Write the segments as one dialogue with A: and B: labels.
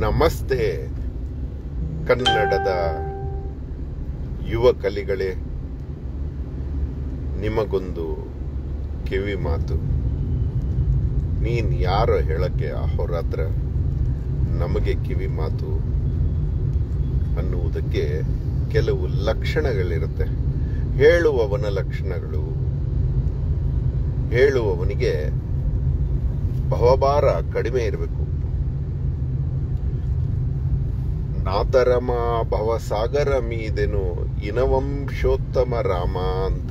A: ನಮಸ್ತೆ ಕನ್ನಡದ ಯುವ ಕಲಿಗಳೇ ನಿಮಗೊಂದು ಕಿವಿ ಮಾತು ನೀನ್ ಯಾರೋ ಹೇಳಕ್ಕೆ ಅಹೋರಾತ್ರ ನಮಗೆ ಕಿವಿ ಮಾತು ಅನ್ನುವುದಕ್ಕೆ ಕೆಲವು ಲಕ್ಷಣಗಳಿರುತ್ತೆ ಹೇಳುವವನ ಲಕ್ಷಣಗಳು ಹೇಳುವವನಿಗೆ ಭವಭಾರ ಕಡಿಮೆ ಇರಬೇಕು ನಾತರಮ ಭವಸಾಗರ ಮೀದೆನು ಇನವಂಶೋತ್ತಮ ರಾಮ ಅಂತ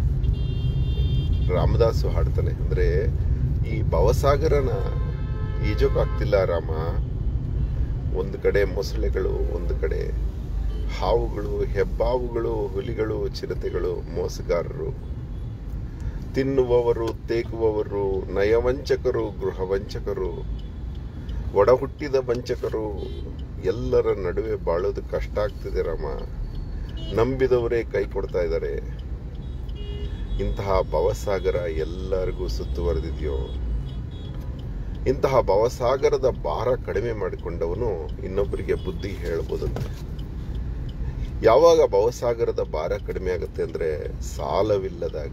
A: ರಾಮದಾಸು ಹಾಡ್ತಾನೆ ಅಂದ್ರೆ ಈ ಭವಸಾಗರನ ಈಜೋಕಾಗ್ತಿಲ್ಲ ರಾಮ ಒಂದು ಕಡೆ ಮೊಸಳೆಗಳು ಒಂದು ಕಡೆ ಹಾವುಗಳು ಹೆಬ್ಬಾವುಗಳು ಹುಲಿಗಳು ಚಿರತೆಗಳು ಮೋಸಗಾರರು ತಿನ್ನುವವರು ತೇಗುವವರು ನಯವಂಚಕರು ಗೃಹವಂಚಕರು ಒಡ ಹುಟ್ಟಿದ ವಂಚಕರು ಎಲ್ಲರ ನಡುವೆ ಬಾಳೋದು ಕಷ್ಟ ಆಗ್ತಿದೆ ರಾಮ ನಂಬಿದವರೇ ಕೈ ಕೊಡ್ತಾ ಇದ್ದಾರೆ ಇಂತಹ ಭವಸಾಗರ ಎಲ್ಲರಿಗೂ ಸುತ್ತುವರೆದಿದೆಯೋ ಇಂತಹ ಭವಸಾಗರದ ಭಾರ ಕಡಿಮೆ ಮಾಡಿಕೊಂಡವನು ಇನ್ನೊಬ್ಬರಿಗೆ ಬುದ್ಧಿ ಹೇಳ್ಬೋದಂತೆ ಯಾವಾಗ ಭವಸಾಗರದ ಭಾರ ಕಡಿಮೆ ಆಗುತ್ತೆ ಅಂದ್ರೆ ಸಾಲವಿಲ್ಲದಾಗ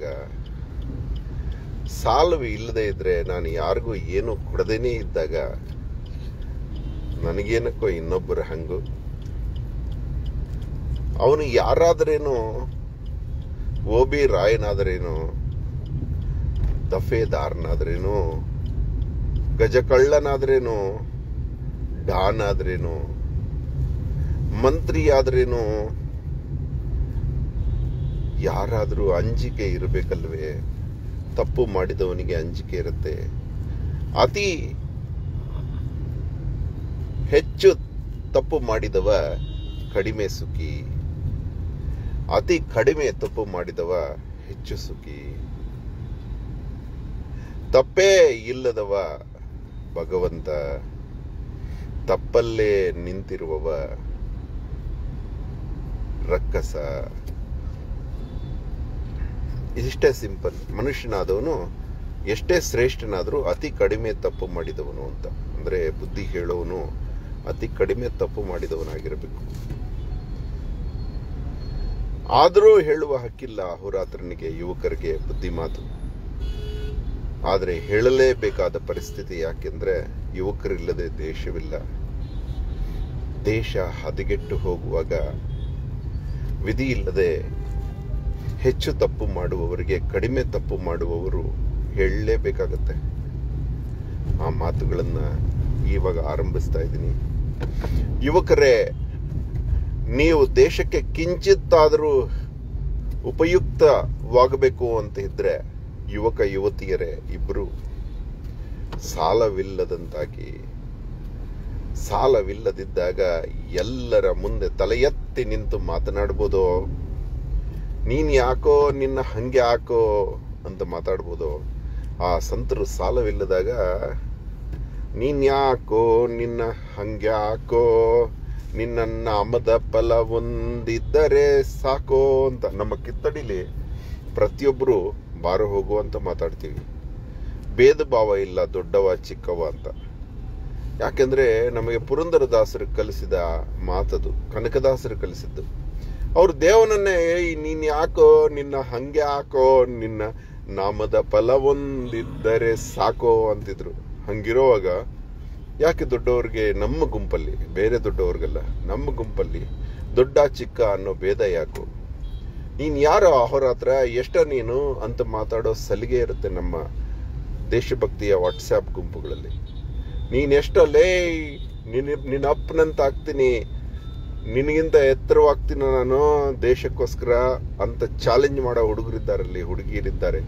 A: ಸಾಲವು ಇಲ್ಲದೆ ಇದ್ರೆ ನಾನು ಯಾರಿಗೂ ಏನು ಕೊಡದೇನೆ ಇದ್ದಾಗ ನನಗೇನಕ್ಕೋ ಇನ್ನೊಬ್ಬರ ಹಂಗು ಅವನು ಯಾರಾದ್ರೇನು ಓ ಬಿ ರಾಯನಾದ್ರೇನು ದಫೇದಾರನಾದ್ರೇನು ಗಜಕಳ್ಳನಾದ್ರೇನು ಡಾನ್ ಆದ್ರೇನು ಮಂತ್ರಿ ಆದ್ರೇನು ಯಾರಾದ್ರೂ ಅಂಜಿಕೆ ಇರಬೇಕಲ್ವೇ ತಪ್ಪು ಮಾಡಿದವನಿಗೆ ಅಂಜಿಕೆ ಇರುತ್ತೆ ಅತಿ ಹೆಚ್ಚು ತಪ್ಪು ಮಾಡಿದವ ಕಡಿಮೆ ಸುಖಿ ಅತಿ ಕಡಿಮೆ ತಪ್ಪು ಮಾಡಿದವ ಹೆಚ್ಚು ಸುಖಿ ತಪ್ಪೇ ಇಲ್ಲದವ ಭಗವಂತ ತಪ್ಪಲ್ಲೇ ನಿಂತಿರುವವ ರಕ್ಕಸ ಇದಿಷ್ಟೇ ಸಿಂಪಲ್ ಮನುಷ್ಯನಾದವನು ಎಷ್ಟೇ ಶ್ರೇಷ್ಠನಾದರೂ ಅತಿ ಕಡಿಮೆ ತಪ್ಪು ಮಾಡಿದವನು ಅಂತ ಅಂದ್ರೆ ಬುದ್ಧಿ ಹೇಳೋನು ಅತಿ ಕಡಿಮೆ ತಪ್ಪು ಮಾಡಿದವನಾಗಿರಬೇಕು ಆದರೂ ಹೇಳುವ ಹಕ್ಕಿಲ್ಲ ಅಹೋರಾತ್ರನಿಗೆ ಯುವಕರಿಗೆ ಬುದ್ಧಿ ಮಾತು ಆದರೆ ಹೇಳಲೇಬೇಕಾದ ಪರಿಸ್ಥಿತಿ ಯಾಕೆಂದ್ರೆ ಯುವಕರಿಲ್ಲದೆ ದೇಶವಿಲ್ಲ ದೇಶ ಹದಗೆಟ್ಟು ಹೋಗುವಾಗ ವಿಧಿ ಇಲ್ಲದೆ ಹೆಚ್ಚು ತಪ್ಪು ಮಾಡುವವರಿಗೆ ಕಡಿಮೆ ತಪ್ಪು ಮಾಡುವವರು ಹೇಳಲೇಬೇಕಾಗತ್ತೆ ಆ ಮಾತುಗಳನ್ನ ಇವಾಗ ಆರಂಭಿಸ್ತಾ ಇದ್ದೀನಿ ಯುವಕರೇ ನೀವು ದೇಶಕ್ಕೆ ಕಿಂಚಿತ್ತಾದರೂ ಉಪಯುಕ್ತವಾಗಬೇಕು ಅಂತ ಇದ್ರೆ ಯುವಕ ಯುವತಿಯರೇ ಇಬ್ರು ಸಾಲವಿಲ್ಲದಂತಾಗಿ ಸಾಲವಿಲ್ಲದಿದ್ದಾಗ ಎಲ್ಲರ ಮುಂದೆ ತಲೆ ಎತ್ತಿ ನಿಂತು ಮಾತನಾಡ್ಬೋದು ನೀನ್ ಯಾಕೋ ನಿನ್ನ ಹಂಗೆ ಹಾಕೋ ಅಂತ ಮಾತಾಡ್ಬೋದು ಆ ಸಂತರು ಸಾಲವಿಲ್ಲದಾಗ ನೀನ್ ಯಾಕೋ ನಿನ್ನ ಹಂಗೆ ಹಾಕೋ ನಿನ್ನ ನಾಮದ ಫಲ ಒಂದಿದ್ದರೆ ಸಾಕೋ ಅಂತ ನಮ್ಮ ಕಿತ್ತಡಿಲಿ ಪ್ರತಿಯೊಬ್ಬರು ಬಾರ ಹೋಗು ಅಂತ ಮಾತಾಡ್ತೀವಿ ಭೇದ ಭಾವ ಇಲ್ಲ ದೊಡ್ಡವ ಚಿಕ್ಕವ ಅಂತ ಯಾಕೆಂದ್ರೆ ನಮಗೆ ಪುರಂದರದಾಸರು ಕಲಿಸಿದ ಮಾತದು ಕನಕದಾಸರು ಕಲಿಸಿದ್ದು ಅವ್ರು ದೇವನನ್ನೇ ಏಯ್ ನೀನ್ ಯಾಕೋ ನಿನ್ನ ಹಂಗೆ ಹಾಕೋ ನಿನ್ನ ನಾಮದ ಫಲ ಒಂದಿದ್ದರೆ ಸಾಕೋ ಅಂತಿದ್ರು ಹಂಗಿರೋವಾಗ ಯಾಕೆ ದೊಡ್ಡವ್ರಿಗೆ ನಮ್ಮ ಗುಂಪಲ್ಲಿ ಬೇರೆ ದೊಡ್ಡವ್ರಿಗಲ್ಲ ನಮ್ಮ ಗುಂಪಲ್ಲಿ ದೊಡ್ಡ ಚಿಕ್ಕ ಅನ್ನೋ ಭೇದ ಯಾಕೋ ನೀನ್ ಯಾರೋ ಅಹೋರಾತ್ರ ಎಷ್ಟ ನೀನು ಅಂತ ಮಾತಾಡೋ ಸಲಿಗೆ ಇರುತ್ತೆ ನಮ್ಮ ದೇಶಭಕ್ತಿಯ ವಾಟ್ಸ್ಆಪ್ ಗುಂಪುಗಳಲ್ಲಿ ನೀನ್ ಎಷ್ಟಲ್ಲೇ ನಿನ್ನ ನಿನ್ನ ಅಪ್ಪನಂತ ಆಗ್ತೀನಿ ನಿನಗಿಂತ ಎತ್ತರವಾಗ್ತೀನಿ ನಾನು ದೇಶಕ್ಕೋಸ್ಕರ ಅಂತ ಚಾಲೆಂಜ್ ಮಾಡೋ ಹುಡುಗರಿದ್ದಾರಲ್ಲಿ ಹುಡುಗಿಯರಿದ್ದಾರೆ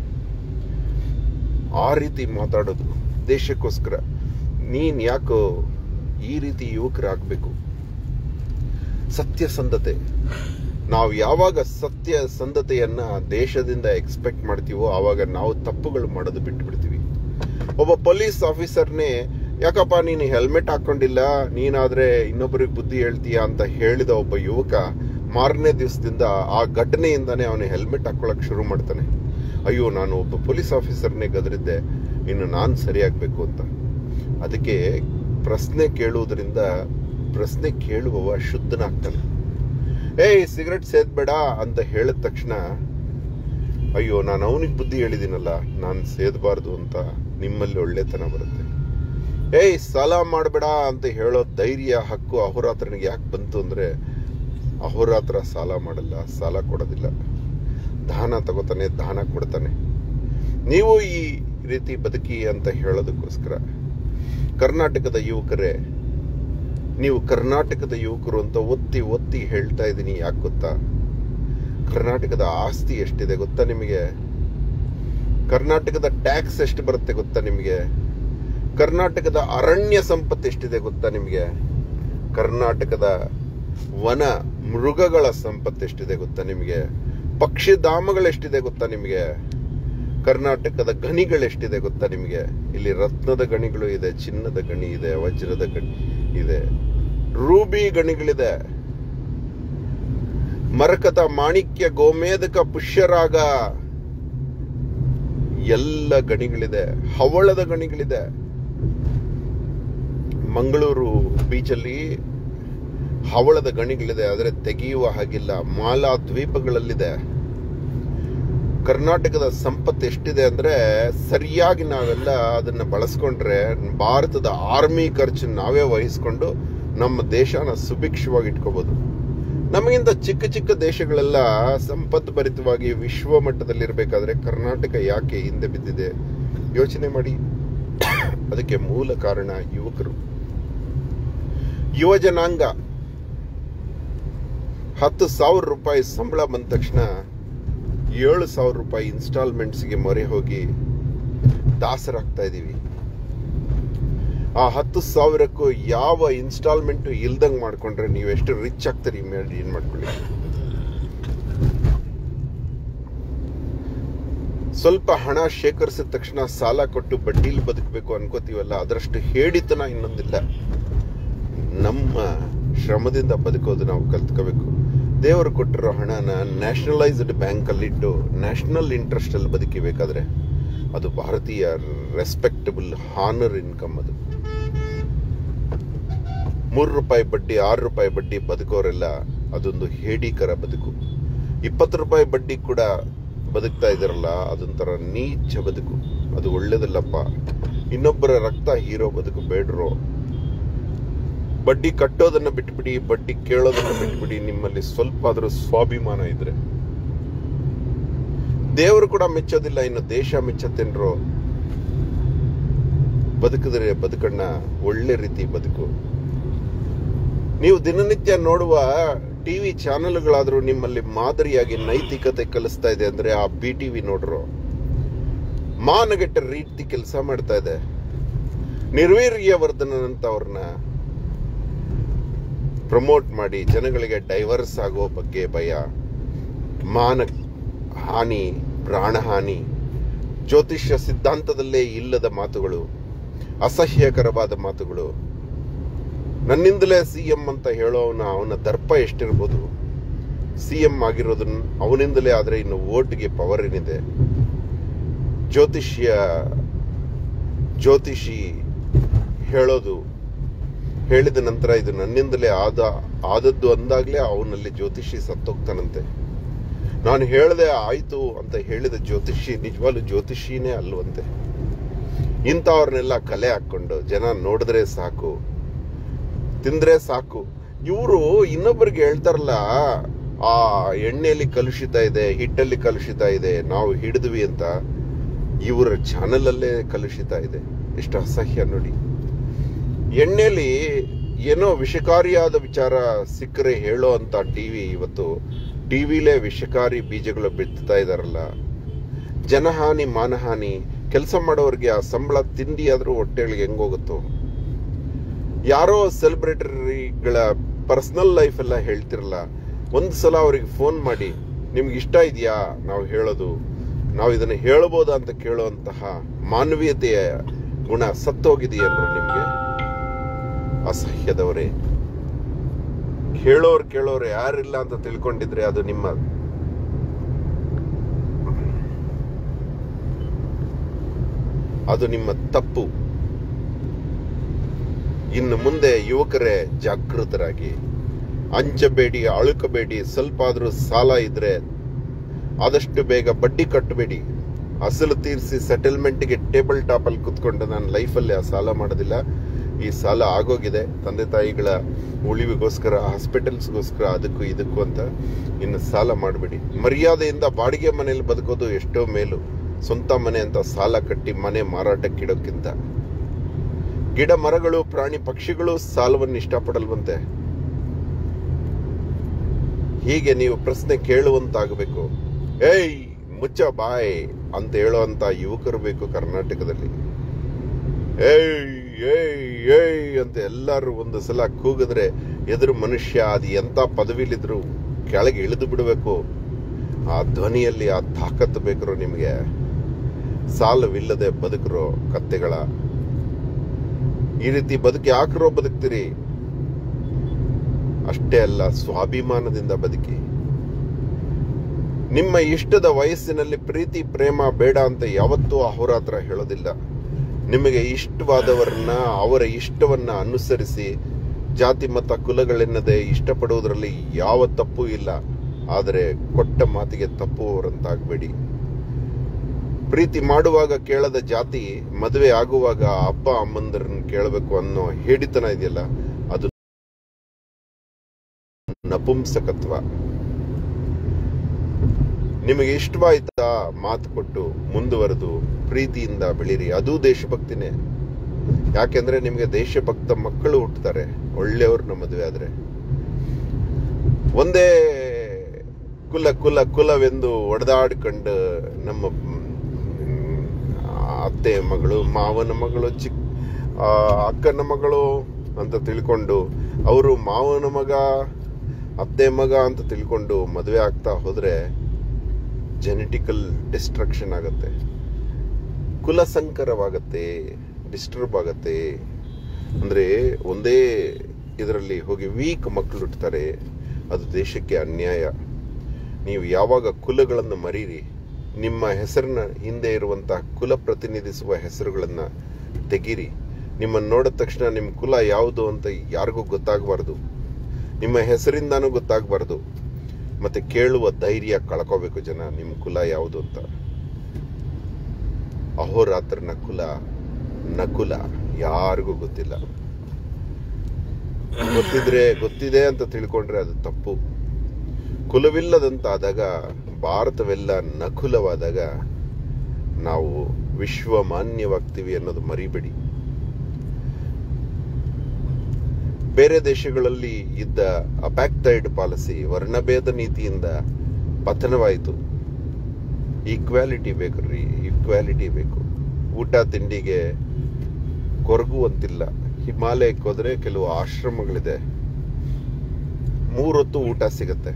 A: ಆ ರೀತಿ ಮಾತಾಡೋದು ದೇಶಕ್ಕೋಸ್ಕರ ನೀನ್ ಯಾಕೋ ಈ ರೀತಿ ಯುವಕರಾಗಬೇಕು ಸತ್ಯಸಂಧತೆ ನಾವು ಯಾವಾಗ ಸತ್ಯಸಂಧತೆಯನ್ನ ದೇಶದಿಂದ ಎಕ್ಸ್ಪೆಕ್ಟ್ ಮಾಡ್ತೀವೋ ಆವಾಗ ನಾವು ತಪ್ಪುಗಳು ಮಾಡೋದು ಬಿಟ್ಟು ಬಿಡ್ತೀವಿ ಒಬ್ಬ ಪೊಲೀಸ್ ಆಫೀಸರ್ನೇ ಯಾಕಪ್ಪ ನೀನು ಹೆಲ್ಮೆಟ್ ಹಾಕೊಂಡಿಲ್ಲ ನೀನಾದ್ರೆ ಇನ್ನೊಬ್ಬರಿಗೆ ಬುದ್ಧಿ ಹೇಳ್ತೀಯ ಅಂತ ಹೇಳಿದ ಒಬ್ಬ ಯುವಕ ಮಾರನೇ ದಿವಸದಿಂದ ಆ ಘಟನೆಯಿಂದಾನೇ ಅವನು ಹೆಲ್ಮೆಟ್ ಹಾಕೊಳಕ್ ಶುರು ಮಾಡ್ತಾನೆ ಅಯ್ಯೋ ನಾನು ಒಬ್ಬ ಪೊಲೀಸ್ ಆಫೀಸರ್ನೇ ಗದರಿದ್ದೆ ಇನ್ನು ನಾನು ಸರಿಯಾಗಬೇಕು ಅಂತ ಅದಕ್ಕೆ ಪ್ರಶ್ನೆ ಕೇಳುವುದರಿಂದ ಪ್ರಶ್ನೆ ಕೇಳುವವ ಶುದ್ಧನಾಗ್ತಾನೆ ಏಯ್ ಸಿಗರೆಟ್ ಸೇದ್ಬೇಡ ಅಂತ ಹೇಳಿದ ತಕ್ಷಣ ಅಯ್ಯೋ ನಾನು ಅವನಿಗೆ ಬುದ್ಧಿ ಹೇಳಿದ್ದೀನಲ್ಲ ನಾನು ಸೇದಬಾರ್ದು ಅಂತ ನಿಮ್ಮಲ್ಲಿ ಒಳ್ಳೆತನ ಬರುತ್ತೆ ಏಯ್ ಸಾಲ ಮಾಡಬೇಡ ಅಂತ ಹೇಳೋ ಧೈರ್ಯ ಹಕ್ಕು ಅಹೋರಾತ್ರನಿಗೆ ಯಾಕೆ ಬಂತು ಅಂದ್ರೆ ಅಹೋರಾತ್ರ ಸಾಲ ಮಾಡಲ್ಲ ಸಾಲ ಕೊಡೋದಿಲ್ಲ ದಾನ ತಗೋತಾನೆ ದಾನ ಕೊಡ್ತಾನೆ ನೀವು ಈ ರೀತಿ ಬದುಕಿ ಅಂತ ಹೇಳೋದಕ್ಕೋಸ್ಕರ ಕರ್ನಾಟಕದ ಯುವಕರೇ ನೀವು ಕರ್ನಾಟಕದ ಯುವಕರು ಅಂತ ಒತ್ತಿ ಒತ್ತಿ ಹೇಳ್ತಾ ಇದ್ದೀನಿ ಯಾಕೆ ಗೊತ್ತಾ ಕರ್ನಾಟಕದ ಆಸ್ತಿ ಎಷ್ಟಿದೆ ಗೊತ್ತಾ ನಿಮಗೆ ಕರ್ನಾಟಕದ ಟ್ಯಾಕ್ಸ್ ಎಷ್ಟು ಬರುತ್ತೆ ಗೊತ್ತಾ ನಿಮಗೆ ಕರ್ನಾಟಕದ ಅರಣ್ಯ ಸಂಪತ್ತು ಎಷ್ಟಿದೆ ಗೊತ್ತಾ ನಿಮಗೆ ಕರ್ನಾಟಕದ ವನ ಮೃಗಗಳ ಸಂಪತ್ತು ಎಷ್ಟಿದೆ ಗೊತ್ತಾ ನಿಮಗೆ ಪಕ್ಷಿಧಾಮಗಳೆಷ್ಟಿದೆ ಗೊತ್ತಾ ನಿಮಗೆ ಕರ್ನಾಟಕದ ಗಣಿಗಳೆಷ್ಟಿದೆ ಗೊತ್ತಾ ನಿಮಗೆ ಇಲ್ಲಿ ರತ್ನದ ಗಣಿಗಳು ಇದೆ ಚಿನ್ನದ ಗಣಿ ಇದೆ ವಜ್ರದ ಗಣಿ ಇದೆ ರೂಬಿ ಗಣಿಗಳಿದೆ ಮರಕತ ಮಾಣಿಕ್ಯ ಗೋಮೇಧಕ ಪುಷ್ಯರಾಗ ಎಲ್ಲ ಗಣಿಗಳಿದೆ ಹವಳದ ಗಣಿಗಳಿದೆ ಮಂಗಳೂರು ಬೀಚಲ್ಲಿ ಹವಳದ ಗಣಿಗಳಿದೆ ಆದರೆ ತೆಗೆಯುವ ಹಾಗಿಲ್ಲ ಮಾಲಾ ದ್ವೀಪಗಳಲ್ಲಿದೆ ಕರ್ನಾಟಕದ ಸಂಪತ್ತು ಎಷ್ಟಿದೆ ಅಂದ್ರೆ ಸರಿಯಾಗಿ ನಾವೆಲ್ಲ ಅದನ್ನ ಬಳಸ್ಕೊಂಡ್ರೆ ಭಾರತದ ಆರ್ಮಿ ಖರ್ಚು ನಾವೇ ವಹಿಸ್ಕೊಂಡು ನಮ್ಮ ದೇಶನ ಸುಭಿಕ್ಷವಾಗಿ ಇಟ್ಕೋಬಹುದು ನಮಗಿಂತ ಚಿಕ್ಕ ಚಿಕ್ಕ ದೇಶಗಳೆಲ್ಲ ಸಂಪತ್ತು ಭರಿತವಾಗಿ ವಿಶ್ವ ಮಟ್ಟದಲ್ಲಿರಬೇಕಾದ್ರೆ ಕರ್ನಾಟಕ ಯಾಕೆ ಹಿಂದೆ ಬಿದ್ದಿದೆ ಯೋಚನೆ ಮಾಡಿ ಅದಕ್ಕೆ ಮೂಲ ಕಾರಣ ಯುವಕರು ಯುವ ಜನಾಂಗ ಹತ್ತು ಸಾವಿರ ರೂಪಾಯಿ ಸಂಬಳ ಬಂದ ತಕ್ಷಣ ಏಳು ಸಾವಿರ ರೂಪಾಯಿ ಇನ್ಸ್ಟಾಲ್ಮೆಂಟ್ಸ್ಗೆ ಮೊರೆ ಹೋಗಿ ದಾಸರಾಗ್ತಾ ಇದ್ದೀವಿ ಆ ಹತ್ತು ಸಾವಿರಕ್ಕೂ ಯಾವ ಇನ್ಸ್ಟಾಲ್ಮೆಂಟ್ ಇಲ್ದಂಗ್ ಮಾಡ್ಕೊಂಡ್ರೆ ನೀವು ಎಷ್ಟು ರಿಚ್ ಆಗ್ತೀರಿ ಮೇಲೆ ಏನ್ ಮಾಡ್ಕೊಳ್ಳಿ ಸ್ವಲ್ಪ ಹಣ ಶೇಖರಿಸಿದ ತಕ್ಷಣ ಸಾಲ ಕೊಟ್ಟು ಬಡ್ಡಿಲಿ ಬದುಕಬೇಕು ಅನ್ಕೋತೀವಲ್ಲ ಅದರಷ್ಟು ಹೇಡಿತನ ಇನ್ನೊಂದಿಲ್ಲ ನಮ್ಮ ಶ್ರಮದಿಂದ ಬದುಕೋದು ನಾವು ಕಲ್ತ್ಕೋಬೇಕು ದೇವರು ಕೊಟ್ಟಿರೋ ಹಣನ ನ್ಯಾಷನಲೈಸ್ಡ್ ಬ್ಯಾಂಕ್ ಅಲ್ಲಿ ಇಟ್ಟು ನ್ಯಾಷನಲ್ ಇಂಟ್ರೆಸ್ಟ್ ಅಲ್ಲಿ ಬದುಕಿಬೇಕಾದ್ರೆ ಅದು ಭಾರತೀಯ ರೆಸ್ಪೆಕ್ಟಬಲ್ ಹಾನರ್ ಇನ್ಕಮ್ ಅದು ಮೂರು ರೂಪಾಯಿ ಬಡ್ಡಿ ಆರು ರೂಪಾಯಿ ಬಡ್ಡಿ ಬದುಕೋರೆಲ್ಲ ಅದೊಂದು ಹೇಡಿಕರ ಬದುಕು ಇಪ್ಪತ್ತು ರೂಪಾಯಿ ಬಡ್ಡಿ ಕೂಡ ಬದುಕ್ತಾ ಇದಾರಲ್ಲ ಅದೊಂಥರ ನೀಚ ಬದುಕು ಅದು ಒಳ್ಳೇದಲ್ಲಪ್ಪ ಇನ್ನೊಬ್ಬರ ರಕ್ತ ಹೀರೋ ಬದುಕು ಬೇಡ್ರೋ ಬಡ್ಡಿ ಕಟ್ಟೋದನ್ನ ಬಿಟ್ಬಿಡಿ ಬಡ್ಡಿ ಕೇಳೋದನ್ನ ಬಿಟ್ಬಿಡಿ ನಿಮ್ಮಲ್ಲಿ ಸ್ವಲ್ಪ ಆದ್ರೂ ಸ್ವಾಭಿಮಾನ ಇದ್ರೆ ದೇವರು ಕೂಡ ಮೆಚ್ಚೋದಿಲ್ಲ ಇನ್ನು ದೇಶ ಮೆಚ್ಚತ್ತೇನ್ರೋ ಬದುಕಿದ್ರೆ ಬದುಕಣ್ಣ ಒಳ್ಳೆ ರೀತಿ ಬದುಕು ನೀವು ದಿನನಿತ್ಯ ನೋಡುವ ಟಿವಿ ಚಾನೆಲ್ಗಳಾದ್ರೂ ನಿಮ್ಮಲ್ಲಿ ಮಾದರಿಯಾಗಿ ನೈತಿಕತೆ ಕಲಿಸ್ತಾ ಇದೆ ಅಂದ್ರೆ ಆ ಬಿ ಟಿವಿ ನೋಡ್ರು ಮಾನಗೆಟ್ಟ ರೀತಿ ಕೆಲಸ ಮಾಡ್ತಾ ಇದೆ ನಿರ್ವೀರ್ಯವರ್ಧನಂತ ಅವ್ರನ್ನ ಪ್ರಮೋಟ್ ಮಾಡಿ ಜನಗಳಿಗೆ ಡೈವರ್ಸ್ ಆಗೋ ಬಗ್ಗೆ ಭಯ ಮಾನ ಹಾನಿ ಪ್ರಾಣಹಾನಿ ಜ್ಯೋತಿಷ್ಯ ಸಿದ್ಧಾಂತದಲ್ಲೇ ಇಲ್ಲದ ಮಾತುಗಳು ಅಸಹ್ಯಕರವಾದ ಮಾತುಗಳು ನನ್ನಿಂದಲೇ ಸಿ ಎಂ ಅಂತ ಹೇಳೋವನ ಅವನ ದರ್ಪ ಎಷ್ಟಿರ್ಬೋದು ಸಿ ಎಂ ಆಗಿರೋದನ್ನ ಅವನಿಂದಲೇ ಆದ್ರೆ ಇನ್ನು ಓಟ್ಗೆ ಪವರ್ ಏನಿದೆ ಜ್ಯೋತಿಷ್ಯ ಜ್ಯೋತಿಷಿ ಹೇಳೋದು ಹೇಳಿದ ನಂತರ ಇದು ನನ್ನಿಂದಲೇ ಆದ ಆದದ್ದು ಅಂದಾಗ್ಲೇ ಅವನಲ್ಲಿ ಜ್ಯೋತಿಷಿ ಸತ್ತೋಗ್ತಾನಂತೆ ನಾನು ಹೇಳ್ದೆ ಆಯ್ತು ಅಂತ ಹೇಳಿದ ಜ್ಯೋತಿಷಿ ನಿಜವಾಗ್ಲೂ ಜ್ಯೋತಿಷಿನೇ ಅಲ್ವಂತೆ ಇಂಥವ್ರನ್ನೆಲ್ಲ ಕಲೆ ಹಾಕೊಂಡು ಜನ ನೋಡಿದ್ರೆ ಸಾಕು ತಿಂದ್ರೆ ಸಾಕು ಇವರು ಇನ್ನೊಬ್ಬರಿಗೆ ಹೇಳ್ತಾರಲ್ಲ ಆ ಎಣ್ಣೆಯಲ್ಲಿ ಕಲುಷಿತ ಇದೆ ಹಿಟ್ಟಲ್ಲಿ ಕಲುಷಿತ ಇದೆ ನಾವು ಹಿಡಿದ್ವಿ ಅಂತ ಇವರ ಚಾನಲ್ ಅಲ್ಲೇ ಕಲುಷಿತ ಇದೆ ಎಷ್ಟು ಅಸಹ್ಯ ನೋಡಿ ಎಣ್ಣೆಲಿ ಏನೋ ವಿಷಕಾರಿಯಾದ ವಿಚಾರ ಸಿಕ್ಕರೆ ಹೇಳೋ ಅಂತ ಟಿವಿ ಇವತ್ತು ಟಿವಿಲೇ ವಿಷಕಾರಿ ಬೀಜಗಳು ಬಿತ್ತುತ್ತಾ ಇದಾರಲ್ಲ ಜನಹಾನಿ ಮಾನಹಾನಿ ಕೆಲಸ ಮಾಡೋರಿಗೆ ಆ ಸಂಬಳ ತಿಂಡಿ ಆದ್ರೂ ಹೊಟ್ಟೆಗಳಿಗೆ ಹೆಂಗೋಗುತ್ತೋ ಯಾರೋ ಸೆಲೆಬ್ರಿಟರಿಗಳ ಪರ್ಸನಲ್ ಲೈಫ್ ಎಲ್ಲ ಹೇಳ್ತಿರಲ್ಲ ಒಂದ್ ಸಲ ಅವ್ರಿಗೆ ಫೋನ್ ಮಾಡಿ ನಿಮ್ಗೆ ಇಷ್ಟ ಇದೆಯಾ ನಾವು ಹೇಳೋದು ನಾವು ಇದನ್ನ ಹೇಳ್ಬೋದಾ ಅಂತ ಕೇಳುವಂತಹ ಮಾನವೀಯತೆಯ ಗುಣ ಸತ್ತೋಗಿದೆಯಲ್ರ ನಿಮ್ಗೆ ಅಸಹ್ಯದವರೇ ಕೇಳೋರು ಕೇಳೋರು ಯಾರಿಲ್ಲ ಅಂತ ತಿಳ್ಕೊಂಡಿದ್ರೆ ಅದು ನಿಮ್ಮ ಅದು ನಿಮ್ಮ ತಪ್ಪು ಇನ್ನು ಮುಂದೆ ಯುವಕರೇ ಜಾಗೃತರಾಗಿ ಅಂಚಬೇಡಿ ಅಳುಕಬೇಡಿ ಸ್ವಲ್ಪ ಆದ್ರೂ ಸಾಲ ಇದ್ರೆ ಆದಷ್ಟು ಬೇಗ ಬಡ್ಡಿ ಕಟ್ಟಬೇಡಿ ಅಸಲು ತೀರಿಸಿ ಸೆಟಲ್ಮೆಂಟ್ಗೆ ಟೇಬಲ್ ಟಾಪ್ ಅಲ್ಲಿ ಕುತ್ಕೊಂಡು ನಾನು ಲೈಫಲ್ಲಿ ಆ ಸಾಲ ಮಾಡೋದಿಲ್ಲ ಈ ಸಾಲ ಆಗೋಗಿದೆ ತಂದೆ ತಾಯಿಗಳ ಉಳಿವಿಗೋಸ್ಕರ ಹಾಸ್ಪಿಟಲ್ಸ್ಗೋಸ್ಕರ ಅದಕ್ಕೂ ಇದಕ್ಕೂ ಅಂತ ಇನ್ನು ಸಾಲ ಮಾಡಬೇಡಿ ಮರ್ಯಾದೆಯಿಂದ ಬಾಡಿಗೆ ಮನೆಯಲ್ಲಿ ಬದುಕೋದು ಎಷ್ಟೋ ಮೇಲು ಸ್ವಂತ ಮನೆ ಅಂತ ಸಾಲ ಕಟ್ಟಿ ಮನೆ ಮಾರಾಟಕ್ಕಿಡೋಕ್ಕಿಂತ ಗಿಡ ಮರಗಳು ಪ್ರಾಣಿ ಪಕ್ಷಿಗಳು ಸಾಲವನ್ನು ಇಷ್ಟಪಡಲ್ವಂತೆ ಹೀಗೆ ನೀವು ಪ್ರಶ್ನೆ ಕೇಳುವಂತಾಗಬೇಕು ಏಯ್ ಮುಚ್ಚ ಬಾಯ್ ಅಂತ ಹೇಳುವಂತ ಯುವಕರು ಬೇಕು ಕರ್ನಾಟಕದಲ್ಲಿ ಏಯ್ ಏಯ್ ಏಯ್ ಅಂತ ಎಲ್ಲರೂ ಒಂದು ಸಲ ಕೂಗಿದ್ರೆ ಎದುರು ಮನುಷ್ಯ ಅದು ಎಂತ ಪದವಿಲಿದ್ರು ಕೆಳಗೆ ಇಳಿದು ಬಿಡಬೇಕು ಆ ಧ್ವನಿಯಲ್ಲಿ ಆ ತಾಕತ್ತು ಬೇಕರು ನಿಮಗೆ ಸಾಲವಿಲ್ಲದೆ ಬದುಕರೋ ಕತ್ತೆಗಳ ಈ ರೀತಿ ಬದುಕಿ ಯಾಕ್ರೋ ಬದುಕ್ತೀರಿ ಅಷ್ಟೇ ಅಲ್ಲ ಸ್ವಾಭಿಮಾನದಿಂದ ಬದುಕಿ ನಿಮ್ಮ ಇಷ್ಟದ ವಯಸ್ಸಿನಲ್ಲಿ ಪ್ರೀತಿ ಪ್ರೇಮ ಬೇಡ ಅಂತ ಯಾವತ್ತೂ ಅಹೋರಾತ್ರ ಹೇಳೋದಿಲ್ಲ ನಿಮಗೆ ಇಷ್ಟವಾದವರನ್ನ ಅವರ ಇಷ್ಟವನ್ನ ಅನುಸರಿಸಿ ಜಾತಿ ಮತ ಕುಲಗಳೆನ್ನದೆ ಇಷ್ಟಪಡುವುದರಲ್ಲಿ ಯಾವ ತಪ್ಪು ಇಲ್ಲ ಆದರೆ ಕೊಟ್ಟ ಮಾತಿಗೆ ತಪ್ಪುವವರಂತಾಗಬೇಡಿ ಪ್ರೀತಿ ಮಾಡುವಾಗ ಕೇಳದ ಜಾತಿ ಮದುವೆ ಆಗುವಾಗ ಅಪ್ಪ ಅಮ್ಮಂದರನ್ನ ಕೇಳಬೇಕು ಅನ್ನೋ ಹೇಡಿತನ ಇದೆಯಲ್ಲ ಅದು ನಪುಂಸಕತ್ವ ನಿಮಗೆ ಇಷ್ಟವಾಯ್ತಾ ಮಾತು ಕೊಟ್ಟು ಮುಂದುವರೆದು ಪ್ರೀತಿಯಿಂದ ಬೆಳೀರಿ ಅದು ದೇಶಭಕ್ತಿನೇ ಯಾಕೆಂದ್ರೆ ನಿಮಗೆ ದೇಶಭಕ್ತ ಮಕ್ಕಳು ಹುಟ್ಟುತ್ತಾರೆ ಒಳ್ಳೆಯವ್ರನ್ನ ಮದುವೆ ಆದ್ರೆ ಒಂದೇ ಕುಲ ಕುಲ ಕುಲವೆಂದು ಒಡೆದಾಡ್ಕೊಂಡು ನಮ್ಮ ಮ್, ಅತ್ತೆ ಮಗಳು ಮಾವನ ಮಗಳು ಚಿಕ್ಕ ಆ, ಅಕ್ಕನ ಮಗಳು ಅಂತ ತಿಳ್ಕೊಂಡು ಅವರು ಮಾವನ ಮಗ ಅತ್ತೆ ಮಗ ಅಂತ ತಿಳ್ಕೊಂಡು ಮದುವೆ ಆಗ್ತಾ ಹೋದ್ರೆ ಜೆನೆಟಿಕಲ್ ಡಿಸ್ಟ್ರಕ್ಷನ್ ಆಗತ್ತೆ ಕುಲ ಸಂಕರವಾಗತ್ತೆ ಡಿಸ್ಟರ್ಬ್ ಆಗತ್ತೆ ಅಂದ್ರೆ ಒಂದೇ ಇದರಲ್ಲಿ ಹೋಗಿ ವೀಕ್ ಮಕ್ಕಳು ಹುಟ್ಟುತ್ತಾರೆ ಅದು ದೇಶಕ್ಕೆ ಅನ್ಯಾಯ ನೀವು ಯಾವಾಗ ಕುಲಗಳನ್ನು ಮರೀರಿ ನಿಮ್ಮ ಹೆಸರಿನ ಹಿಂದೆ ಇರುವಂತಹ ಕುಲ ಪ್ರತಿನಿಧಿಸುವ ಹೆಸರುಗಳನ್ನ ತೆಗೀರಿ ನಿಮ್ಮನ್ನು ನೋಡಿದ ತಕ್ಷಣ ನಿಮ್ಮ ಕುಲ ಯಾವುದು ಅಂತ ಯಾರಿಗೂ ಗೊತ್ತಾಗಬಾರ್ದು ನಿಮ್ಮ ಹೆಸರಿಂದಾನೂ ಗೊತ್ತಾಗಬಾರ್ದು ಮತ್ತೆ ಕೇಳುವ ಧೈರ್ಯ ಕಳ್ಕೋಬೇಕು ಜನ ನಿಮ್ಮ ಕುಲ ಯಾವುದು ಅಂತ ಅಹೋರಾತ್ರನ ಕುಲ ನಕುಲ ಯಾರಿಗೂ ಗೊತ್ತಿಲ್ಲ ಗೊತ್ತಿದ್ರೆ ಗೊತ್ತಿದೆ ಅಂತ ತಿಳ್ಕೊಂಡ್ರೆ ಅದು ತಪ್ಪು ಕುಲವಿಲ್ಲದಂತಾದಾಗ ಭಾರತವೆಲ್ಲ ನಕುಲವಾದಾಗ ನಾವು ವಿಶ್ವಮಾನ್ಯವಾಗ್ತೀವಿ ಅನ್ನೋದು ಮರಿಬೇಡಿ ಬೇರೆ ದೇಶಗಳಲ್ಲಿ ಇದ್ದ ಅಪ್ಯಾಕ್ಟೈಡ್ ಪಾಲಿಸಿ ವರ್ಣಭೇದ ನೀತಿಯಿಂದ ಪತನವಾಯಿತು ಈಕ್ವಾಲಿಟಿ ಬೇಕು ರೀ ಈಕ್ವಾಲಿಟಿ ಬೇಕು ಊಟ ತಿಂಡಿಗೆ ಕೊರಗುವಂತಿಲ್ಲ ಹಿಮಾಲಯಕ್ಕೆ ಹೋದ್ರೆ ಕೆಲವು ಆಶ್ರಮಗಳಿದೆ ಮೂರೊತ್ತು ಊಟ ಸಿಗತ್ತೆ